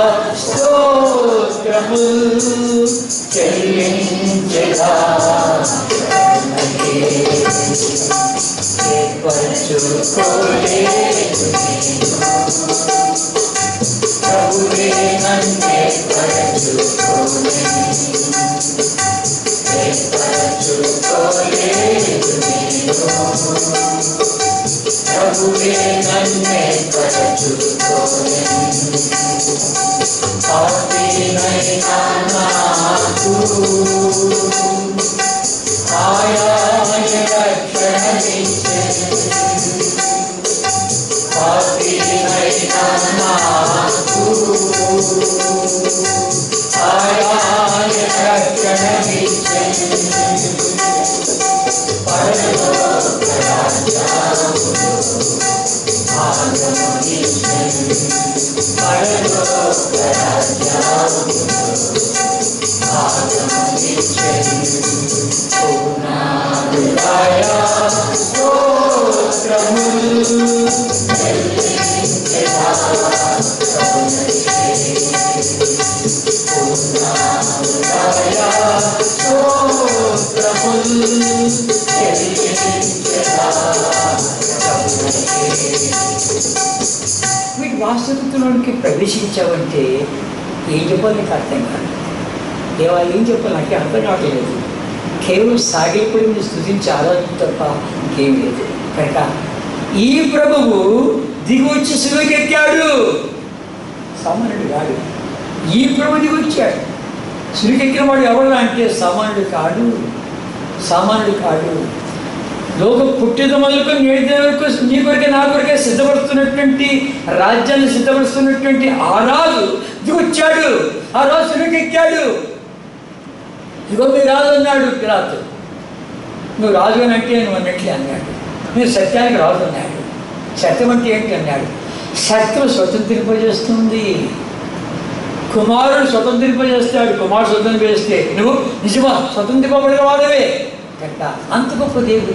స్తోత్రముల్ చెల్లించరా ప్రభునంటే ఏర్పరచుకోలేదు ప్రభువే నన్నే పరచుకోలేదు ఏర్పరచుకోలేదు నేను ప్రభువే నన్నే పరచుకోలేదు పాపినైనా నాకు ఆయన రక్షణించే పాపినైనా నాకు ఆయన రక్షణించే పరలోక రాజ్యములో ఆగమనించే పరలోక రాజ్యములో ఆగమనించే పూర్ణాయ స్తోత్రములు వీటి వాస్తవికతలోనికి ప్రవేశించావంటే ఏం చెప్పాలి నీకు అర్థం కాదు దేవా ఏం చెప్పాలి నాకే అర్థం కావట్లేదు కేవలం సాగిపోయింది స్థుతించి ఆరాధన తప్ప ఇంకేం లేదు కనుక ఈ ప్రభువు దిగి వచ్చి సులుకెక్కాడు సామాన్యుడు కాడు ఈ ప్రభు దిగి వచ్చాడు సులుకెక్కిన వాడు ఎవరు అంటే సామాన్యుడు కాడు సామాన్యుడు కాడు లోకం పుట్టిన మొదలుకొని నేటి వరకు నీ కొరకే నా కొరకే సిద్ధపడుతున్నటువంటి రాజ్యాన్ని సిద్ధపడుతున్నటువంటి ఆ రాజు దిగొచ్చాడు ఆ రాజు సులుకెక్కాడు ఇదిగో మీరు రాజు అన్నాడు పిలాతు నువ్వు రాజు అని అంటే నువ్వు అన్నట్లే అన్నాడు మీరు సత్యానికి రాజు అన్నాడు సత్యం అంటే ఏంటి అన్నాడు సత్యం స్వతంత్రింపజేస్తుంది కుమారుడు స్వతంత్రింపజేస్తాడు కుమారుడు స్వతంత్రింపజేస్తే నువ్వు నిజమా స్వతంత్రింపబడిన వాడవే కనుక అంత గొప్ప దేవుడు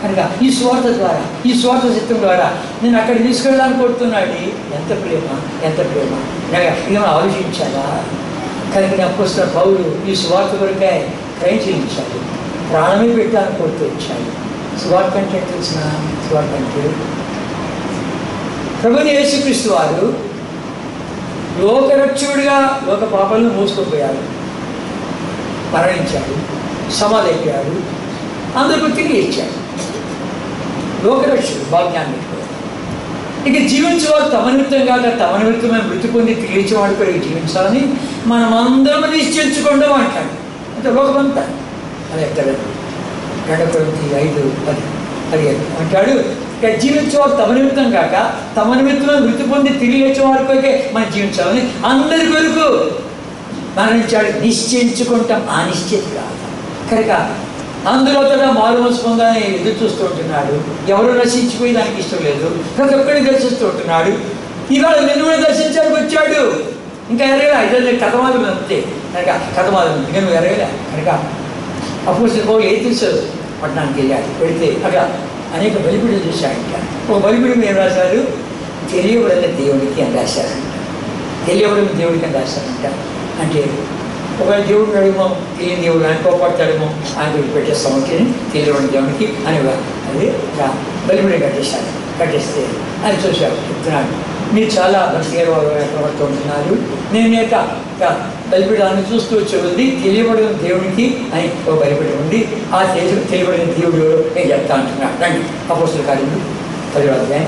కనుక ఈ స్వార్థ ద్వారా ఈ స్వార్థ చిత్తం ద్వారా నేను అక్కడ తీసుకెళ్ళడానికి కొడుతున్నాడు ఎంత ప్రేమ ఎంత ప్రేమ నాకు ఏమైనా ఆలోచించాలా కనుక నేను అప్పొస్తున్న పౌరు ఈ స్వార్థ కొరకే క్రయం చేయించాలి ప్రాణమే పెట్టాలని కోరుతూ వచ్చాడు స్వార్థ అంటే ఏంటో తెలిసిన స్వార్థ అంటే ప్రభుని యేసుక్రీస్తు వారు లోకరక్షకుడిగా లోక పాపాలను మోసుకుపోయాడు మరణించాడు సమాధైపోయాడు అందరికీ తిరిగి ఇచ్చాడు లోకరక్షకుడు భాగ్యాన్ని పెట్టుకోవాలి ఇక జీవించేవాడు తమ నిమిత్తం కాక తమ నిమిత్తమే మృతి పొంది తిరిగిచ్చేవాడు కూడా జీవించాలని మనం అందరం నిశ్చయించుకుంటాం అంటాడు అంటే లోకమంతా అది ఎక్కడ రెండవ కొరింథీ ఐదు పది పదిహేను అంటాడు ఇక జీవించేవారు తమ నిమిత్తం కాక తమ నిమిత్తమే మృతి పొంది తిరిగి వచ్చేవారి కొరకే మనం జీవించాలని అందరి కొరకు మరణించాడు నిశ్చయించుకుంటాం ఆ నిశ్చయిత కాదు కనుక అందులో కూడా మారు మనసు పొందాలని ఎదురు చూస్తూ ఉంటున్నాడు ఎవరు నశించిపోయి దానికి ఇష్టం లేదు ప్రతి ఒక్కరిని దర్శిస్తూ ఉంటున్నాడు ఇవాళ నిన్ను కూడా దర్శించడానికి వచ్చాడు ఇంకా ఎరగలే ఐదు కథమాలు అంతే కనుక కథమాలు ఇంకా నువ్వు ఎరగలే కనుక అప్పుడు పౌలు ఏ తెలుసు పట్టణానికి వెళ్ళాడు పెడితే అక్కడ అనేక బలిపీడలు చూశాడంట ఒక బలిపీడం ఏం రాశారు తెలియబడిన దేవుడికి అని రాశారంట తెలియబడిన దేవుడికి అని రాశారంట అంటే ఒకవేళ దేవుడు అడుగుమో తెలియని దేవుడు ఆయన కోపడతాడేమో ఆయన పెట్టేస్తాం అంటే తెలియబడిన దేవుడికి అని అది బలిపీడ కట్టేశాడు కట్టేస్తే ఆయన చూశాడు చెప్తున్నాడు మీరు చాలా భక్తిగా ప్రవర్తన ఉంటున్నారు నేను యొక్క బలిపీడాన్ని చూస్తూ వచ్చే ఉంది తెలియబడిన దేవుడికి అని ఒక బలిపీడ ఉంది ఆ తెలియ తెలియబడిన దేవుడు నేను చెప్తా అంటున్నాను రండి అపోస్తుల కార్యము పదిలో అధ్యాయం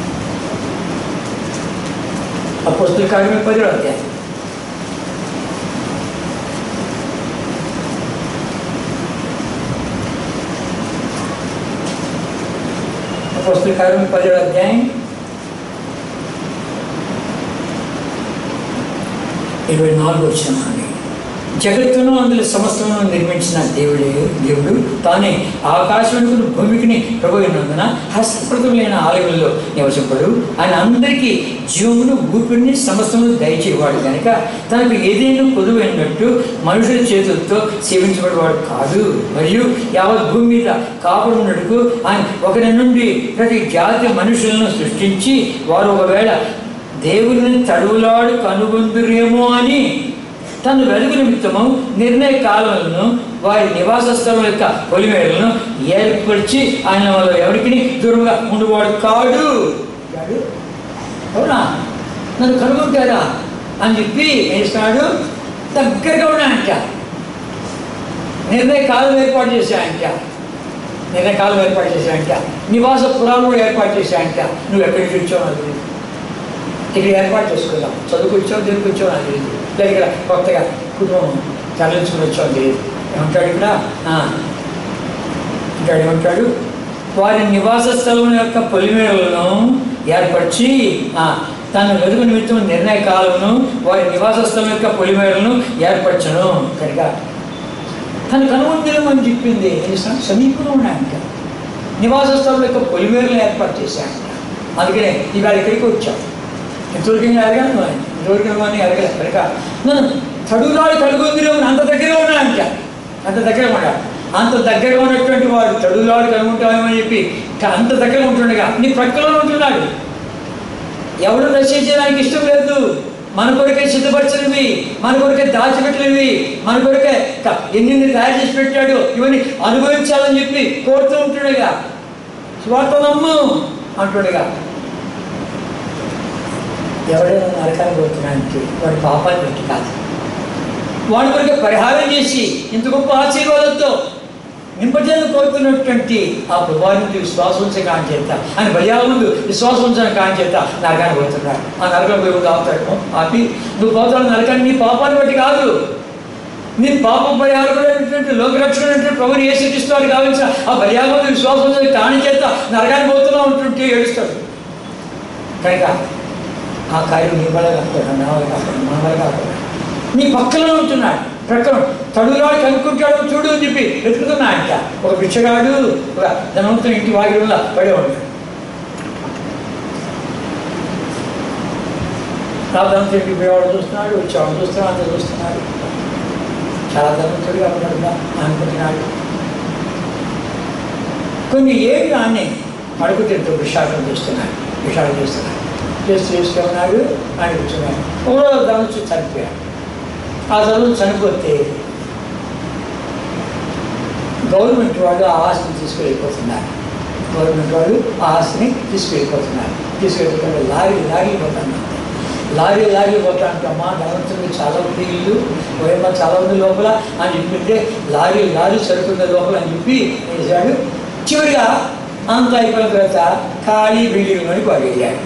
అపోస్తుల కార్యము పదిలో అధ్యాయం అపోస్తుల కార్యము పదిలో అధ్యాయం ఇరవై నాలుగు వచ్చినాన్ని జగత్తును అందులో సమస్తమును నిర్మించిన దేవుడే దేవుడు తానే ఆకాశమును భూమికిని ప్రభుత్వందున హస్తప్రదములైన ఆలయంలో నివసింపడు ఆయన అందరికీ జీవమును ఊపిరిని సమస్తమును దయచేవాడు కనుక తనకు ఏదైనా కొదువైనట్టు మనుషుల చేతులతో సేవించబడేవాడు కాదు మరియు యావత్ భూమి మీద కాపాడున్నట్టుకు ఆయన ఒకరి నుండి ప్రతి జాతి మనుషులను సృష్టించి వారు ఒకవేళ దేవుని తడువులాడు కనుగొందురేమో అని తను వెలుగు నిమిత్తము నిర్ణయ కాలంలో వారి నివాస స్థలం యొక్క పొలిమేరలను ఏర్పరిచి ఆయన వల్ల ఎవరికి దూరంగా ఉండేవాడు కాడు కాడు? అవునా నన్ను కనుగొంటారా అని చెప్పి ఏం చేస్తున్నాడు దగ్గరగా ఉన్నాయంట నిర్ణయ కాలం ఏర్పాటు చేశాయంట నిర్ణయ కాలం ఏర్పాటు చేశాయంట నివాస పురాలు కూడా ఏర్పాటు చేశాయంట నువ్వు ఎక్కడికి వచ్చావు నాకు తెలియదు ఇక్కడ ఏర్పాటు చేసుకుందాం చదువుకొచ్చావు దేనికి వచ్చావు నాకు తెలియదు లేదా ఇక్కడ కొత్తగా కుటుంబం తరలించుకుని వచ్చావు తెలియదు ఏమంటాడు ఇక్కడ ఆ, అంటాడు ఏమంటాడు వారి నివాస స్థలం యొక్క పొలిమేరలను ఏర్పరిచి ఆ, తన వెలుగు నిమిత్తం నిర్ణయ కాలమును వారి నివాస స్థలం యొక్క పొలిమేరలను ఏర్పరచను కనుక తను కనుగొందిరం అని చెప్పింది ఏం చేస్తాను సమీపంలో ఉన్నాయంట నివాస స్థలం యొక్క పొలిమేరలను ఏర్పాటు చేశాయంట అందుకనే ఇవాళ ఇక్కడికి వచ్చాం ఎంతవరకు అడగాను ఎంతవరకు అని అడగలే కనుక నన్ను తడులాడు కడుగుందిరం అంత దగ్గరగా ఉన్నాయంట అంత దగ్గరగా ఉన్నాడు అంత దగ్గరగా ఉన్నటువంటి వాడు తడులాడు కనుగొంటామని చెప్పి అంత దగ్గర ఉంటుండగా నీ ప్రక్కలో ఉంటున్నాడు ఎవడు రక్షించడానికి ఇష్టం లేదు మన కొరకే సిద్ధపరచినవి మన కొరకే దాచిపెట్టినవి మన కొరకే క- ఎన్ని తయారు చేసి పెట్టాడు ఇవన్నీ అనుభవించాలని చెప్పి కోరుతూ ఉంటుండగా స్వార్థ నమ్ము అంటుండగా ఎవడైనా నరకాన్ని కోరుతున్నానికి వాడి పాపాన్ని పెట్టి కాదు వాడి కొరకే పరిహారం చేసి ఇంత గొప్ప ఆశీర్వాదంతో నింపజేయాలని కోరుతున్నటువంటి ఆ ప్రభావానికి విశ్వాసం ఉంచే కాని చేత ఆయన బలియాల ముందు విశ్వాసం ఉంచిన కాని చేత నరకాన్ని పోతున్నాడు ఆ నరకం పోయి ముందు ఆపుతాడు ఆపి నువ్వు పోతాడు నరకాన్ని నీ పాపాన్ని బట్టి కాదు నీ పాపం పరిహారం లోకరక్షణ ప్రభుని ఏ శిక్షిస్తాడు కావాల్సిన ఆ బలియాల ముందు విశ్వాసం ఉంచిన కాని చేత నరకాన్ని పోతున్నా ఉంటుంటే ఏడుస్తాడు కనుక ఆ కార్యం నీ వల్ల కాకుండా నా వల్ల కాకుండా మన వల్ల కాకుండా నీ పక్కలో ఉంటున్నాడు ప్రక్కన తడులాడు కనుక్కుంటాడు చూడు అని చెప్పి వెతుకుతున్నాడంట ఒక బిచ్చగాడు ఒక ధనవంతుని ఇంటి వాగి వల్ల పడే ఉన్నాడు ఆ ధనవంతుని ఇంటికి పోయేవాడు చూస్తున్నాడు వచ్చేవాడు చూస్తున్నాడు అంత చూస్తున్నాడు చాలా ధనవంతుడిగా ఉన్నాడు అనుకుంటున్నాడు కొన్ని ఏళ్ళు ఆమె అడుగు తింటూ విశాఖం చేస్తున్నాడు విశాఖం చేస్తున్నాడు చేస్తూ చేస్తూ ఉన్నాడు ఆయన కూర్చున్నాడు ఒకరో దాని నుంచి చనిపోయాడు ఆ తర్వాత చనిపోతే గవర్నమెంట్ వాళ్ళు ఆ ఆస్తిని తీసుకెళ్ళిపోతున్నారు గవర్నమెంట్ వాళ్ళు ఆ ఆస్తిని తీసుకెళ్ళిపోతున్నారు తీసుకెళ్ళిపోతుంటే లారీ లారీ పోతాను లారీ లారీ పోతా అంటమ్మా ధనవంతుడికి చాలా ఉంది ఇల్లు ఓయమ్మ చాలా ఉంది లోపల అని చెప్పింటే లారీ లారీ సరుకున్న లోపల అని చెప్పి వేశాడు చివరిగా అంత అయిపోయిన తర్వాత ఖాళీ బిల్డింగ్లోని పడేయాడు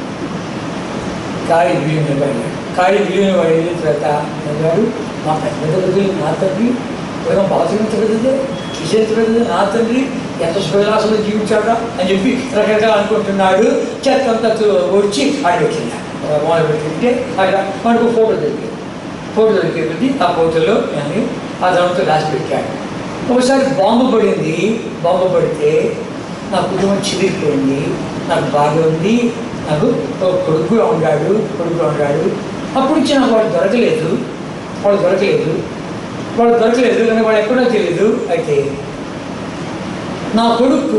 ఖాళీ బిల్డింగ్లో పడేయాడు ఖాళీ బిల్డింగ్లో పడేసిన తర్వాత అన్నాడు మా పెద్ద పెద్దది నా తండ్రి ఏమో బాత్రూమ్ పెద్దది కిచెన్ పెద్దది నా తండ్రి ఎంత సుఖలాసంలో జీవించాడా అని చెప్పి రకరకాలు అనుకుంటున్నాడు చెత్త అంతా వచ్చి ఆడబెట్టింది మొదలు పెట్టింటే అక్కడ మనకు ఫోటో దొరికింది ఫోటో దొరికింది ఆ ఫోటోలో నేను ఆ దాంతో రాసి పెట్టాడు ఒకసారి బాంబు పడింది బాంబు పడితే నా కుటుంబం చిరిగిపోయింది నాకు బాగా ఉంది నాకు ఒక కొడుకుగా ఉన్నాడు కొడుకుగా ఉన్నాడు అప్పుడు నుంచి నాకు వాడు దొరకలేదు వాడు దొరకలేదు వాడు దొరకలేదు కానీ వాడు ఎక్కడో తెలియదు అయితే నా కొడుకు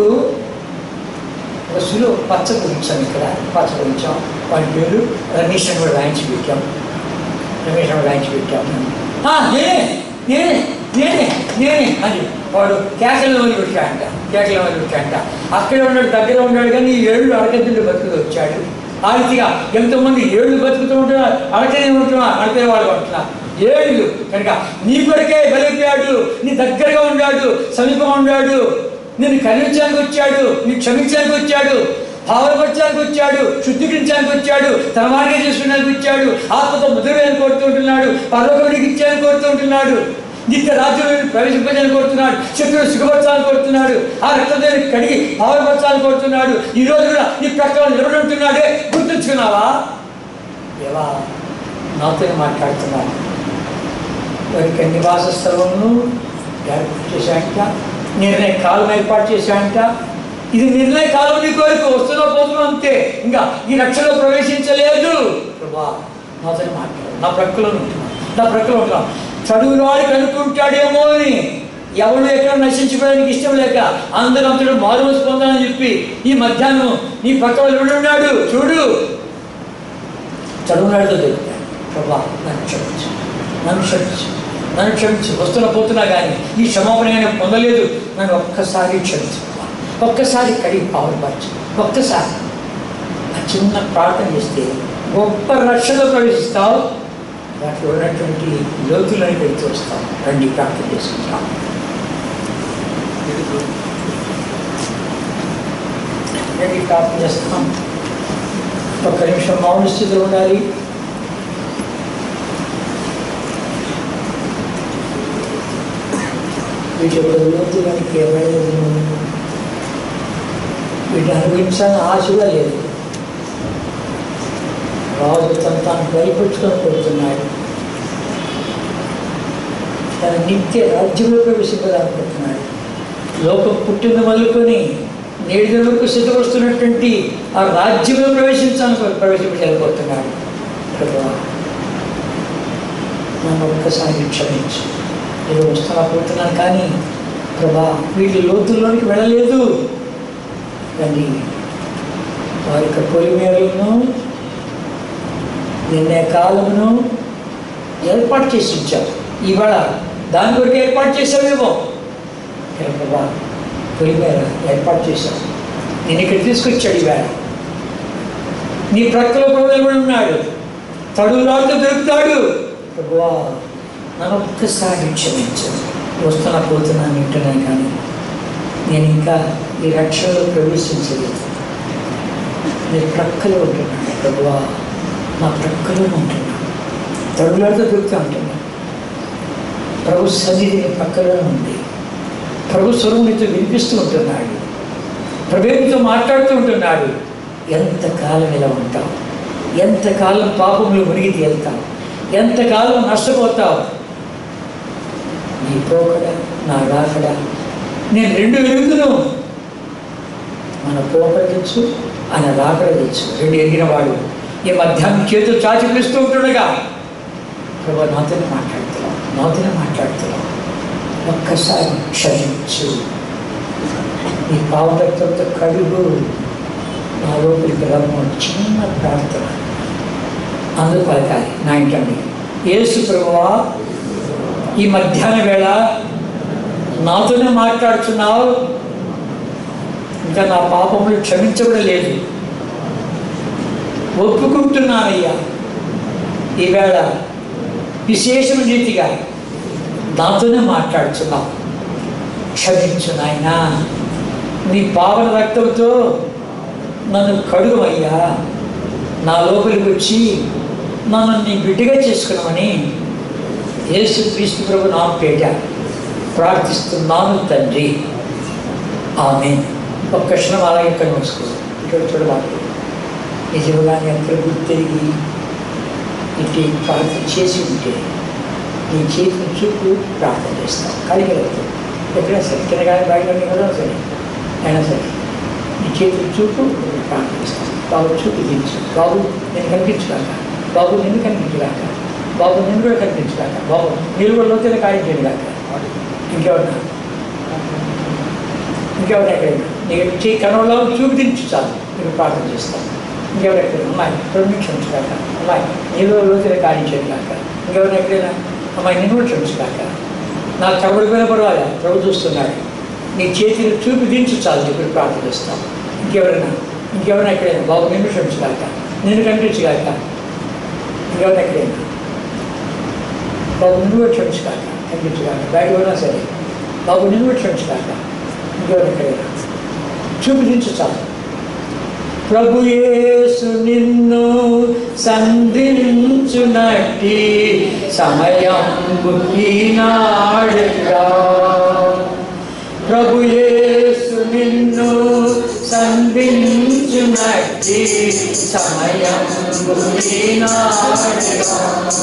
బస్సులో పచ్చ గురించాం ఇక్కడ పచ్చ గురించాం వాడి పేరు రమేష్ అని కూడా రాయించి పెట్టాం రమేష్ అని రాయించి పెట్టాం "ఆ, నేనే నేనే నేనే నేనే అని వాడు కేకలు వదిలి పెట్టాడంట కేకలు వదిలి పెట్టాడంట అక్కడే ఉన్నాడు దగ్గర ఉన్నాడు కానీ ఈ ఏళ్ళు అడగద్దుండి బతుకుతూ వచ్చాడు ఆ రీతిగా ఎంతోమంది ఏళ్ళు బతుకుతూ ఉంటున్నారు అడగనే ఉంటున్నారు అడిగే వాళ్ళు ఉంటున్నారు ఏళ్ళు కనుక నీ కొరకే బలిపోయాడు నీ దగ్గరగా ఉన్నాడు సమీపంగా ఉన్నాడు నిన్ను కరుణించడానికి వచ్చాడు నీ క్షమించడానికి వచ్చాడు భావపరచడానికి వచ్చాడు శుద్ధీకరించడానికి వచ్చాడు తన మార్గం చేసుకున్నానికి వచ్చాడు ఆత్మతో ముద్రవేయాలని కోరుతుంటున్నాడు పర్వకముడికి ఇచ్చాలని కోరుతుంటున్నాడు నిత్య రాజ్యంలో ప్రవేశింపజాలని కోరుతున్నాడు శత్రువులు సుఖపరచాలని కోరుతున్నాడు ఆ రక్తదేవి కడిగి భావపరచాలని కోరుతున్నాడు ఈ రోజు కూడా నీ ప్రక్కన నిలబడి ఉంటున్నాడే గుర్తుంచుకున్నావా దేవా నాతో మాట్లాడుతున్నాను వారికి నివాస స్థలమును ఏర్పాటు చేశాంట నిర్ణయ కాలం ఏర్పాటు చేశాంట ఇది నిర్ణయ కాలం నీ కోరిక వస్తున్నా పోతున్నా అంతే ఇంకా ఈ రక్షణలో ప్రవేశించలేదు ప్రభా నాతో మాట్లాడు నా ప్రక్కలో ఉంటున్నాను నా ప్రక్కలో ఉంటున్నాను చదువు వాడికి అనుకుంటాడేమో అని ఎవడు ఎక్కడ నశించిపోయడానికి ఇష్టం లేక అందరూ అంతడు మారుమోసి పొందాలని చెప్పి ఈ మధ్యాహ్నం నీ పక్కన ఉన్నాడు చూడు చదువునాడుతో దొరుకుతాడు ప్రభా నన్ను క్షమించు నన్ను క్షమించు నన్ను క్షమించు వస్తున్నా పోతున్నా కానీ ఈ క్షమాపణ కానీ పొందలేదు నన్ను ఒక్కసారి క్షమించు ప్రభా. ఒక్కసారి కడిగి పావుపరచు ఒక్కసారి ఆ చిన్న ప్రార్థన చేస్తే గొప్ప రక్షణలో ప్రవేశిస్తావు దాంట్లో ఉన్నటువంటి లోతులను వెళ్తూ వస్తాం రండి ప్రార్థన చేసుకుంటాం రండి ప్రార్థన చేస్తాం ఒక్క నిమిషం మౌన స్థితిలో ఉండాలి వీటి యొక్క లోతులకి ఎవరైనా వీటిని అనుభవించాలని ఆశ కూడా లేదు రాజు తను తాను బయలుపెట్టుకొని కొడుతున్నాడు తన నిత్య రాజ్యంలో ప్రవేశించాలనుకుంటున్నాడు లోకం పుట్టిన మొదలుకొని నేడు వరకు సిద్ధపడుతున్నటువంటి ఆ రాజ్యంలో ప్రవేశించాలని ప్రవేశించాలనుకుంటున్నాడు ప్రభువా నన్ను ఒక్కసారి క్షమించు నేను వస్తున్నా పోతున్నాను కానీ ప్రభా వీటి లోతుల్లోనికి వెళ్ళలేదు కానీ వారి యొక్క పొలిమేరలను నిర్ణయ కాలమును ఏర్పాటు చేసి ఇచ్చావు ఇవాళ దాని కొరకు ఏర్పాటు చేసావేమో ఇక్కడ ప్రభా పొలిమేర ఏర్పాటు చేశావు నేను ఇక్కడ తీసుకొచ్చాడు ఈవేళ నీ ప్రక్కలో ప్రభుత్వం కూడా ఉన్నాడు తడువు రాళ్ళతో దొరుకుతాడు ప్రభువా నన్ను ఒక్కసారి క్షమించు వస్తున్నా పోతున్నాను వింటున్నాను కానీ నేను ఇంకా ఈ రక్షణలో ప్రవేశించలేదు నీ ప్రక్కలో ఉంటున్నాను ప్రభువా నా ప్రక్కలో ఉంటున్నాను తడులాడితో దొరుకుతూ ఉంటున్నాను ప్రభు సన్నిధి నీ పక్కలో ఉంది ప్రభు స్వరం నీతో వినిపిస్తూ ఉంటున్నాడు ప్రభుత్వంతో మాట్లాడుతూ ఉంటున్నాడు ఎంతకాలం ఇలా ఉంటావు ఎంతకాలం పాపంలో మునిగి తేలుతావు ఎంతకాలం నష్టపోతావు నీ పోకడ నా రాకడ నేను రెండు ఎరుగును మన పోకడ తెచ్చు ఆయన రాకడ తెచ్చు రెండు ఎరిగిన వాడు ఈ మధ్యాహ్నం చేతులు చాచి పిలుస్తూ ఉంటుండగా ప్రభు నాతోనే మాట్లాడుతున్నావు నాతోనే మాట్లాడుతున్నావు ఒక్కసారి క్షమించు నీ పావరక్తంతో కడుగు నా లోపలికి రమ్మని చిన్న ప్రార్థన అందరూ పలకాలి నా ఇంటండి యేసు ప్రభువా ఈ మధ్యాహ్న వేళ నాతోనే మాట్లాడుతున్నావు ఇంకా నా పాపములు క్షమించబడం లేదు ఒప్పుకుంటున్నానయ్యా ఈవేళ విశేషం రీతిగా నాతోనే మాట్లాడుతున్నావు క్షమించు నాయనా నీ పావన రక్తంతో నన్ను కడుగమయ్యా నా లోపలికి వచ్చి నన్ను నీ బిడ్డగా చేసుకున్నామని యేసు క్రీస్తు ప్రభు నా పేట ప్రార్థిస్తున్నాను తండ్రి ఆమె ఒక్క క్షణం అలాగే ఇక్కడ మూసుకో ఇక్కడ చూడవాలి నిజంగా నేను ప్రభు తిరిగి ఇటు ప్రార్థన చేసి ఉంటే నీ చేతిని చూపు ప్రార్థన చేస్తాం కలిగి ఎక్కడైనా సరే తినగానే బయట కదా సరే అయినా సరే నీ చేతులు చూపు ప్రార్థన చేస్తాం బాబు చూపు దించు బాబు నేను కనిపించుగాక బాబు నిన్ను కనిపించగాక బాబు నిన్ను కూడా కనిపించగాక బాబు మీరు కూడా లోతుల కార్యం చేయగాక ఇంకెవరన్నా ఇంకెవరు ఎక్కడైనా నీకు చేయి కనవలో చూపించు చాలు నీకు ప్రార్థన చేస్తాం ఇంకెవరు ఎక్కడైనా అమ్మాయి రెండు నిమిషం క్షమించుగాక అమ్మాయి నీలో లోతుల కార్యం చేయగాక ఇంకెవరు ఎక్కడైనా అమ్మాయి నిన్ను కూడా క్షమించుగాక నాకు కబడిపోయిన పర్వాలే ప్రభు చూస్తున్నాడు నీ చేతిని చూపి దించు చాలు ఇప్పుడు ప్రార్థన చేస్తాం ఇంకెవరైనా ఇంకెవరైనా ఎక్కడైనా బాబు నిన్ను క్షమించుగాక నిన్ను కనిపించగాక ఇంకెవరైనా ఎక్కడైనా బాబు నిన్ను కూడా క్షమించుగాక కనిపించగాక బయట ఉన్నా సరే బాబు నిన్ను కూడా క్షమించుగాక ఇంకెవరు ఎక్కడైనా చూపించు చాలు ప్రభు యేసు నిన్ను సంధించునట్టి సమయం ఈనాడుగా ప్రభు యేసు నిన్ను సంధించునట్టి సమయం ఈనాడుగా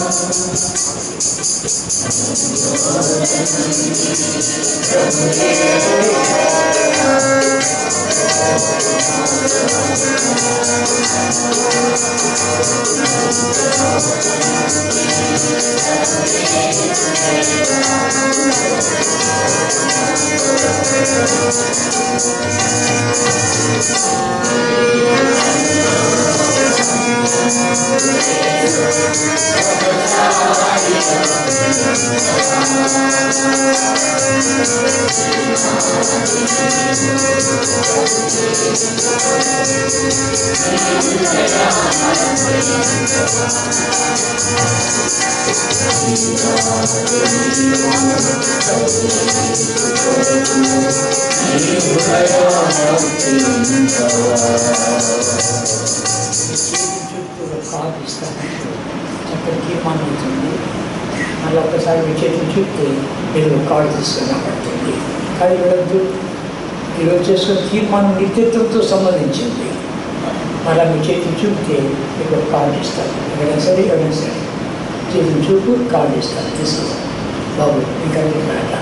చక్కటి తీర్మానం అవుతుంది మళ్ళీ ఒక్కసారి మీ చేతిని చూస్తే మీరు కాల్ తీసుకుని పడుతుంది కానీ వెళ్ళద్దు ఈరోజు చేసుకున్న తీర్మానం నిత్యత్వంతో సంబంధించింది మళ్ళీ మీ చేతిని చూపితే మీకు ఒక కార్డు ఇస్తారు ఎక్కడైనా సరే ఎక్కడైనా సరే చేతిని చూపు కార్డు ఇస్తారు తీసుకో బాబు ఇంకా రాట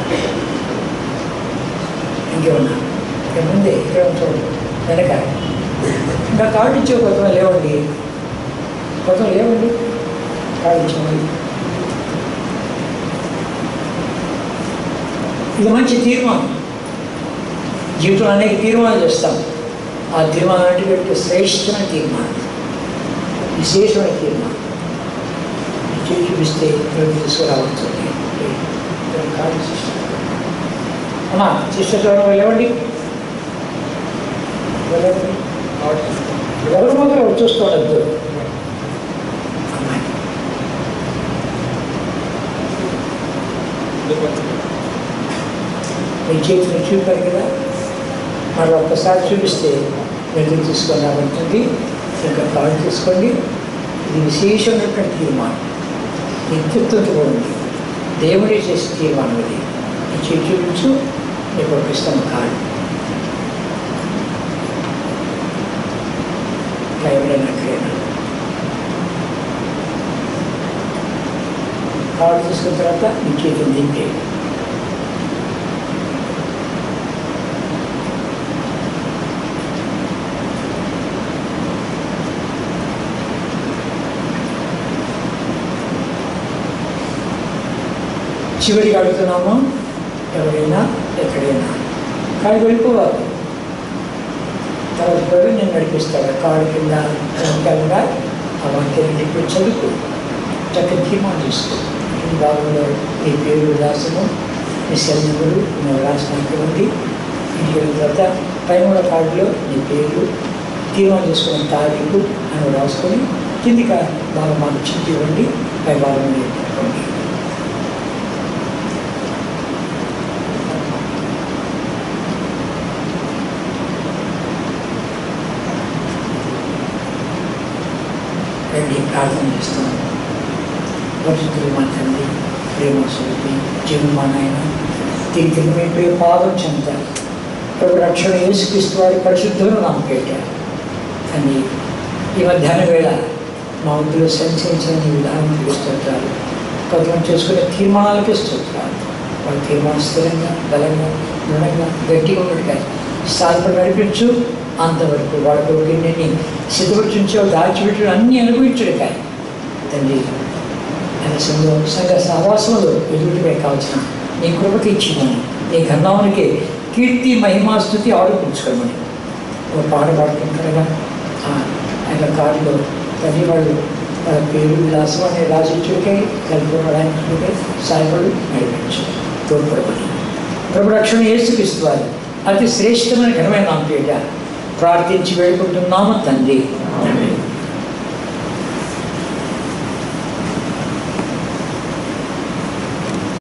ఇంకేమన్నా ఇక్కడ ముందే ఇక్కడ చూడండి వెనక ఇంకా కార్డు ఇచ్చే కొత్త లేవండి కొత్త లేవండి కార్డు ఇచ్చామండి ఇది మంచి తీర్మానం జీవితంలో అనేక తీర్మానాలు చేస్తాం ఆ తీర్మానం అంటే పెట్టి శ్రేష్టమైన తీర్మానం విశేషమైన తీర్మానం చేయి చూపిస్తే ఇక్కడ తీసుకురావచ్చు కాదు సిస్టర్ అమ్మా సిస్టర్ చూడడం వెళ్ళవండి వెళ్ళండి ఎవరు మాత్రం వచ్చేసుకోవద్దు అమ్మాయి మీ చేతిని చూపారు కదా మరి ఒక్కసారి చూపిస్తే వెళ్ళి తీసుకొని రాబడుతుంది ఇంకా కాల్ తీసుకోండి ఇది విశేషమైనటువంటి తీర్మానం నిత్యత్వంతో కూడా ఉంది దేవుడే చేసే తీర్మానం ఇది ఈ చేతి చూపించు నీకు ఒక ఇష్టం కాదు ఎవరైనా అక్కడైనా కాల్ తీసుకున్న తర్వాత నీ చేతిని దింపే చివరికి అడుగుతున్నాము ఎవరైనా ఎక్కడైనా కానీ వెళ్ళిపోవాలి తర్వాత కూడా నేను నడిపిస్తాడు కాడు కింద వెనకాలంగా ఆ వాక్యాన్ని చెప్పి చదువుకు చక్కని తీర్మానం చేసుకో ఈ భాగంలో నీ పేరు విలాసము నీ సెల్ నెంబరు నువ్వు రాసినటువంటి ఇంటికి వెళ్ళిన తర్వాత పైన ఉన్న కార్డులో నీ పేరు తీర్మానం చేసుకున్న తారీఖు అని రాసుకొని కిందికి బాగా మాకు చింటి ఇవ్వండి పై భాగంలో పెట్టుకోండి రండి ప్రార్థన చేస్తున్నాం పరిశుద్ధులు మా తండ్రి ప్రేమ స్వరూపి జీవం మా నాయన తిరిగి తిరిగి మీ ప్రియ పాదం చెందుతారు ప్రభు రక్షణ యేసుక్రీస్తు వారి పరిశుద్ధులు నాకు పెట్టారు అని ఈ మధ్యాహ్న వేళ మా వద్దులో సంచరించిన నీ విధానం స్తోత్రాలు కొంతమంది చేసుకునే తీర్మానాలకి స్తోత్రాలు వాళ్ళ తీర్మానం స్థిరంగా బలంగా దృఢంగా గట్టిగా ఉన్నట్టుగా సాధపడి నడిపించు అంతవరకు వాళ్ళ కొడుకు నేను సిద్ధపరిచించో దాచిపెట్టడం అన్నీ అనుభవించడు కానీ తండ్రి ఆయన సంఘ సంఘ సహవాసంలో ఎదుటిపై కావాల్సిన నీ కృపకి ఇచ్చిందని నీ గంధానికి కీర్తి మహిమాస్థుతి ఆడుకుంచుకోమని ఒక పాట పాడుకుంటారుగా ఆయన కారులో తల్లి వాళ్ళు వాళ్ళ పేరు విలాసం అనే రాసిచ్చుడికై కలుపుకోవడానికి సాయపడు నడిపించు తోడ్పడమని ప్రభు రక్షణ యేసుక్రీస్తు వారు అతి శ్రేష్టమైన ఘనమైన నామ పేట ప్రార్థించి వేడుకుంటున్నాము తండ్రి